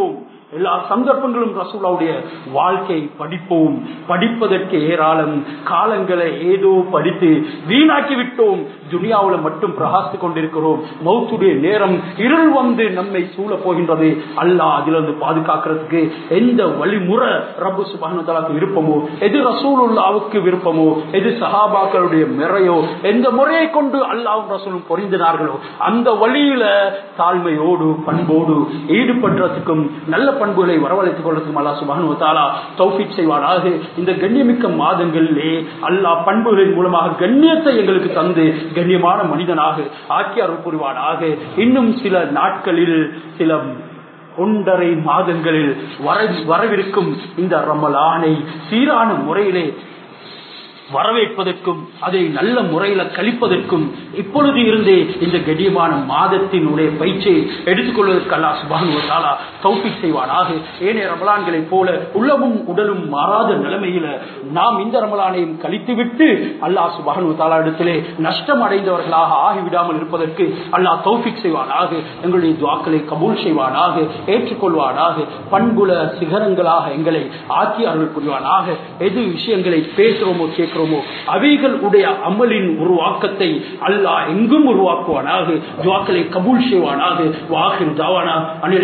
எல்லா சந்தர்ப்பங்களும் ரசூலாவுடைய வாழ்க்கை படிப்போம் படிப்பதற்கு ஏராளம் காலங்களை ஏதோ படித்து வீணாக்கி விட்டோம் துனியாவுல மட்டும் பிரகாசித்துக் கொண்டிருக்கிறோம் மௌத்துடைய நேரம் இருள் வந்து நம்மை சூழ போகின்றது அல்லாஹ் அதிலிருந்து பாதுகாக்கிறதுக்கு எந்த வழிமுறை ரப்பு சுபானுக்கு விருப்பமோ எது ரசூலுல்லாவுக்கு விருப்பமோ எது சஹாபாக்களுடைய முறையோ எந்த முறையை கொண்டு அல்லாவும் ரசூலும் பொறிந்தினார்களோ அந்த வழியில தாழ்மையோடு பண்போடு ஈடுபடுறதுக்கும் நல்ல பண்புகளை வரவழைத்துக் கொள்றதுக்கும் அல்லா சுபானு தாலா தௌஃபிக் செய்வானாக இந்த கண்ணியமிக்க மாதங்களிலே அல்லாஹ் பண்புகளின் மூலமாக கண்ணியத்தை எங்களுக்கு தந்து கண்ணியமான மனிதனாக ஆக்கி அருள் புரிவானாக இன்னும் சில நாட்களில் சில ஒன்றரை மாதங்களில் வர- வரவிருக்கும் இந்த ரமலானை சீரான முறையிலே வரவேற்பதற்கும் அதை நல்ல முறையில கழிப்பதற்கும் இப்பொழுது இருந்தே இந்த கடியமான மாதத்தினுடைய பயிற்சியை எடுத்துக்கொள்வதற்கு அல்லா சுபானுவத்தாலா தௌஃபிக் செய்வானாக ஏனைய ரமலான்களைப் போல உள்ளமும் உடலும் மாறாத நிலைமையில நாம் இந்த ரமலானையும் கழித்துவிட்டு அல்லாஹ் சுபானுவத்தாலா இடத்திலே நஷ்டம் அடைந்தவர்களாக ஆகிவிடாமல் இருப்பதற்கு அல்லாஹ் தௌஃபிக் செய்வானாக எங்களுடைய துவாக்களை கபூல் செய்வானாக ஏற்றுக்கொள்வானாக பண்புல சிகரங்களாக எங்களை ஆக்கி அருள் புரிவானாக எது விஷயங்களை பேசுறோமோ கேட்கிறோமோ அவைகளுடைய அமலின் உருவாக்கத்தை அல்லாஹ் எங்கும் உருவாக்குவானாக துவாக்களை கபூல் செய்வானாக வாகில் தாவானா அனில்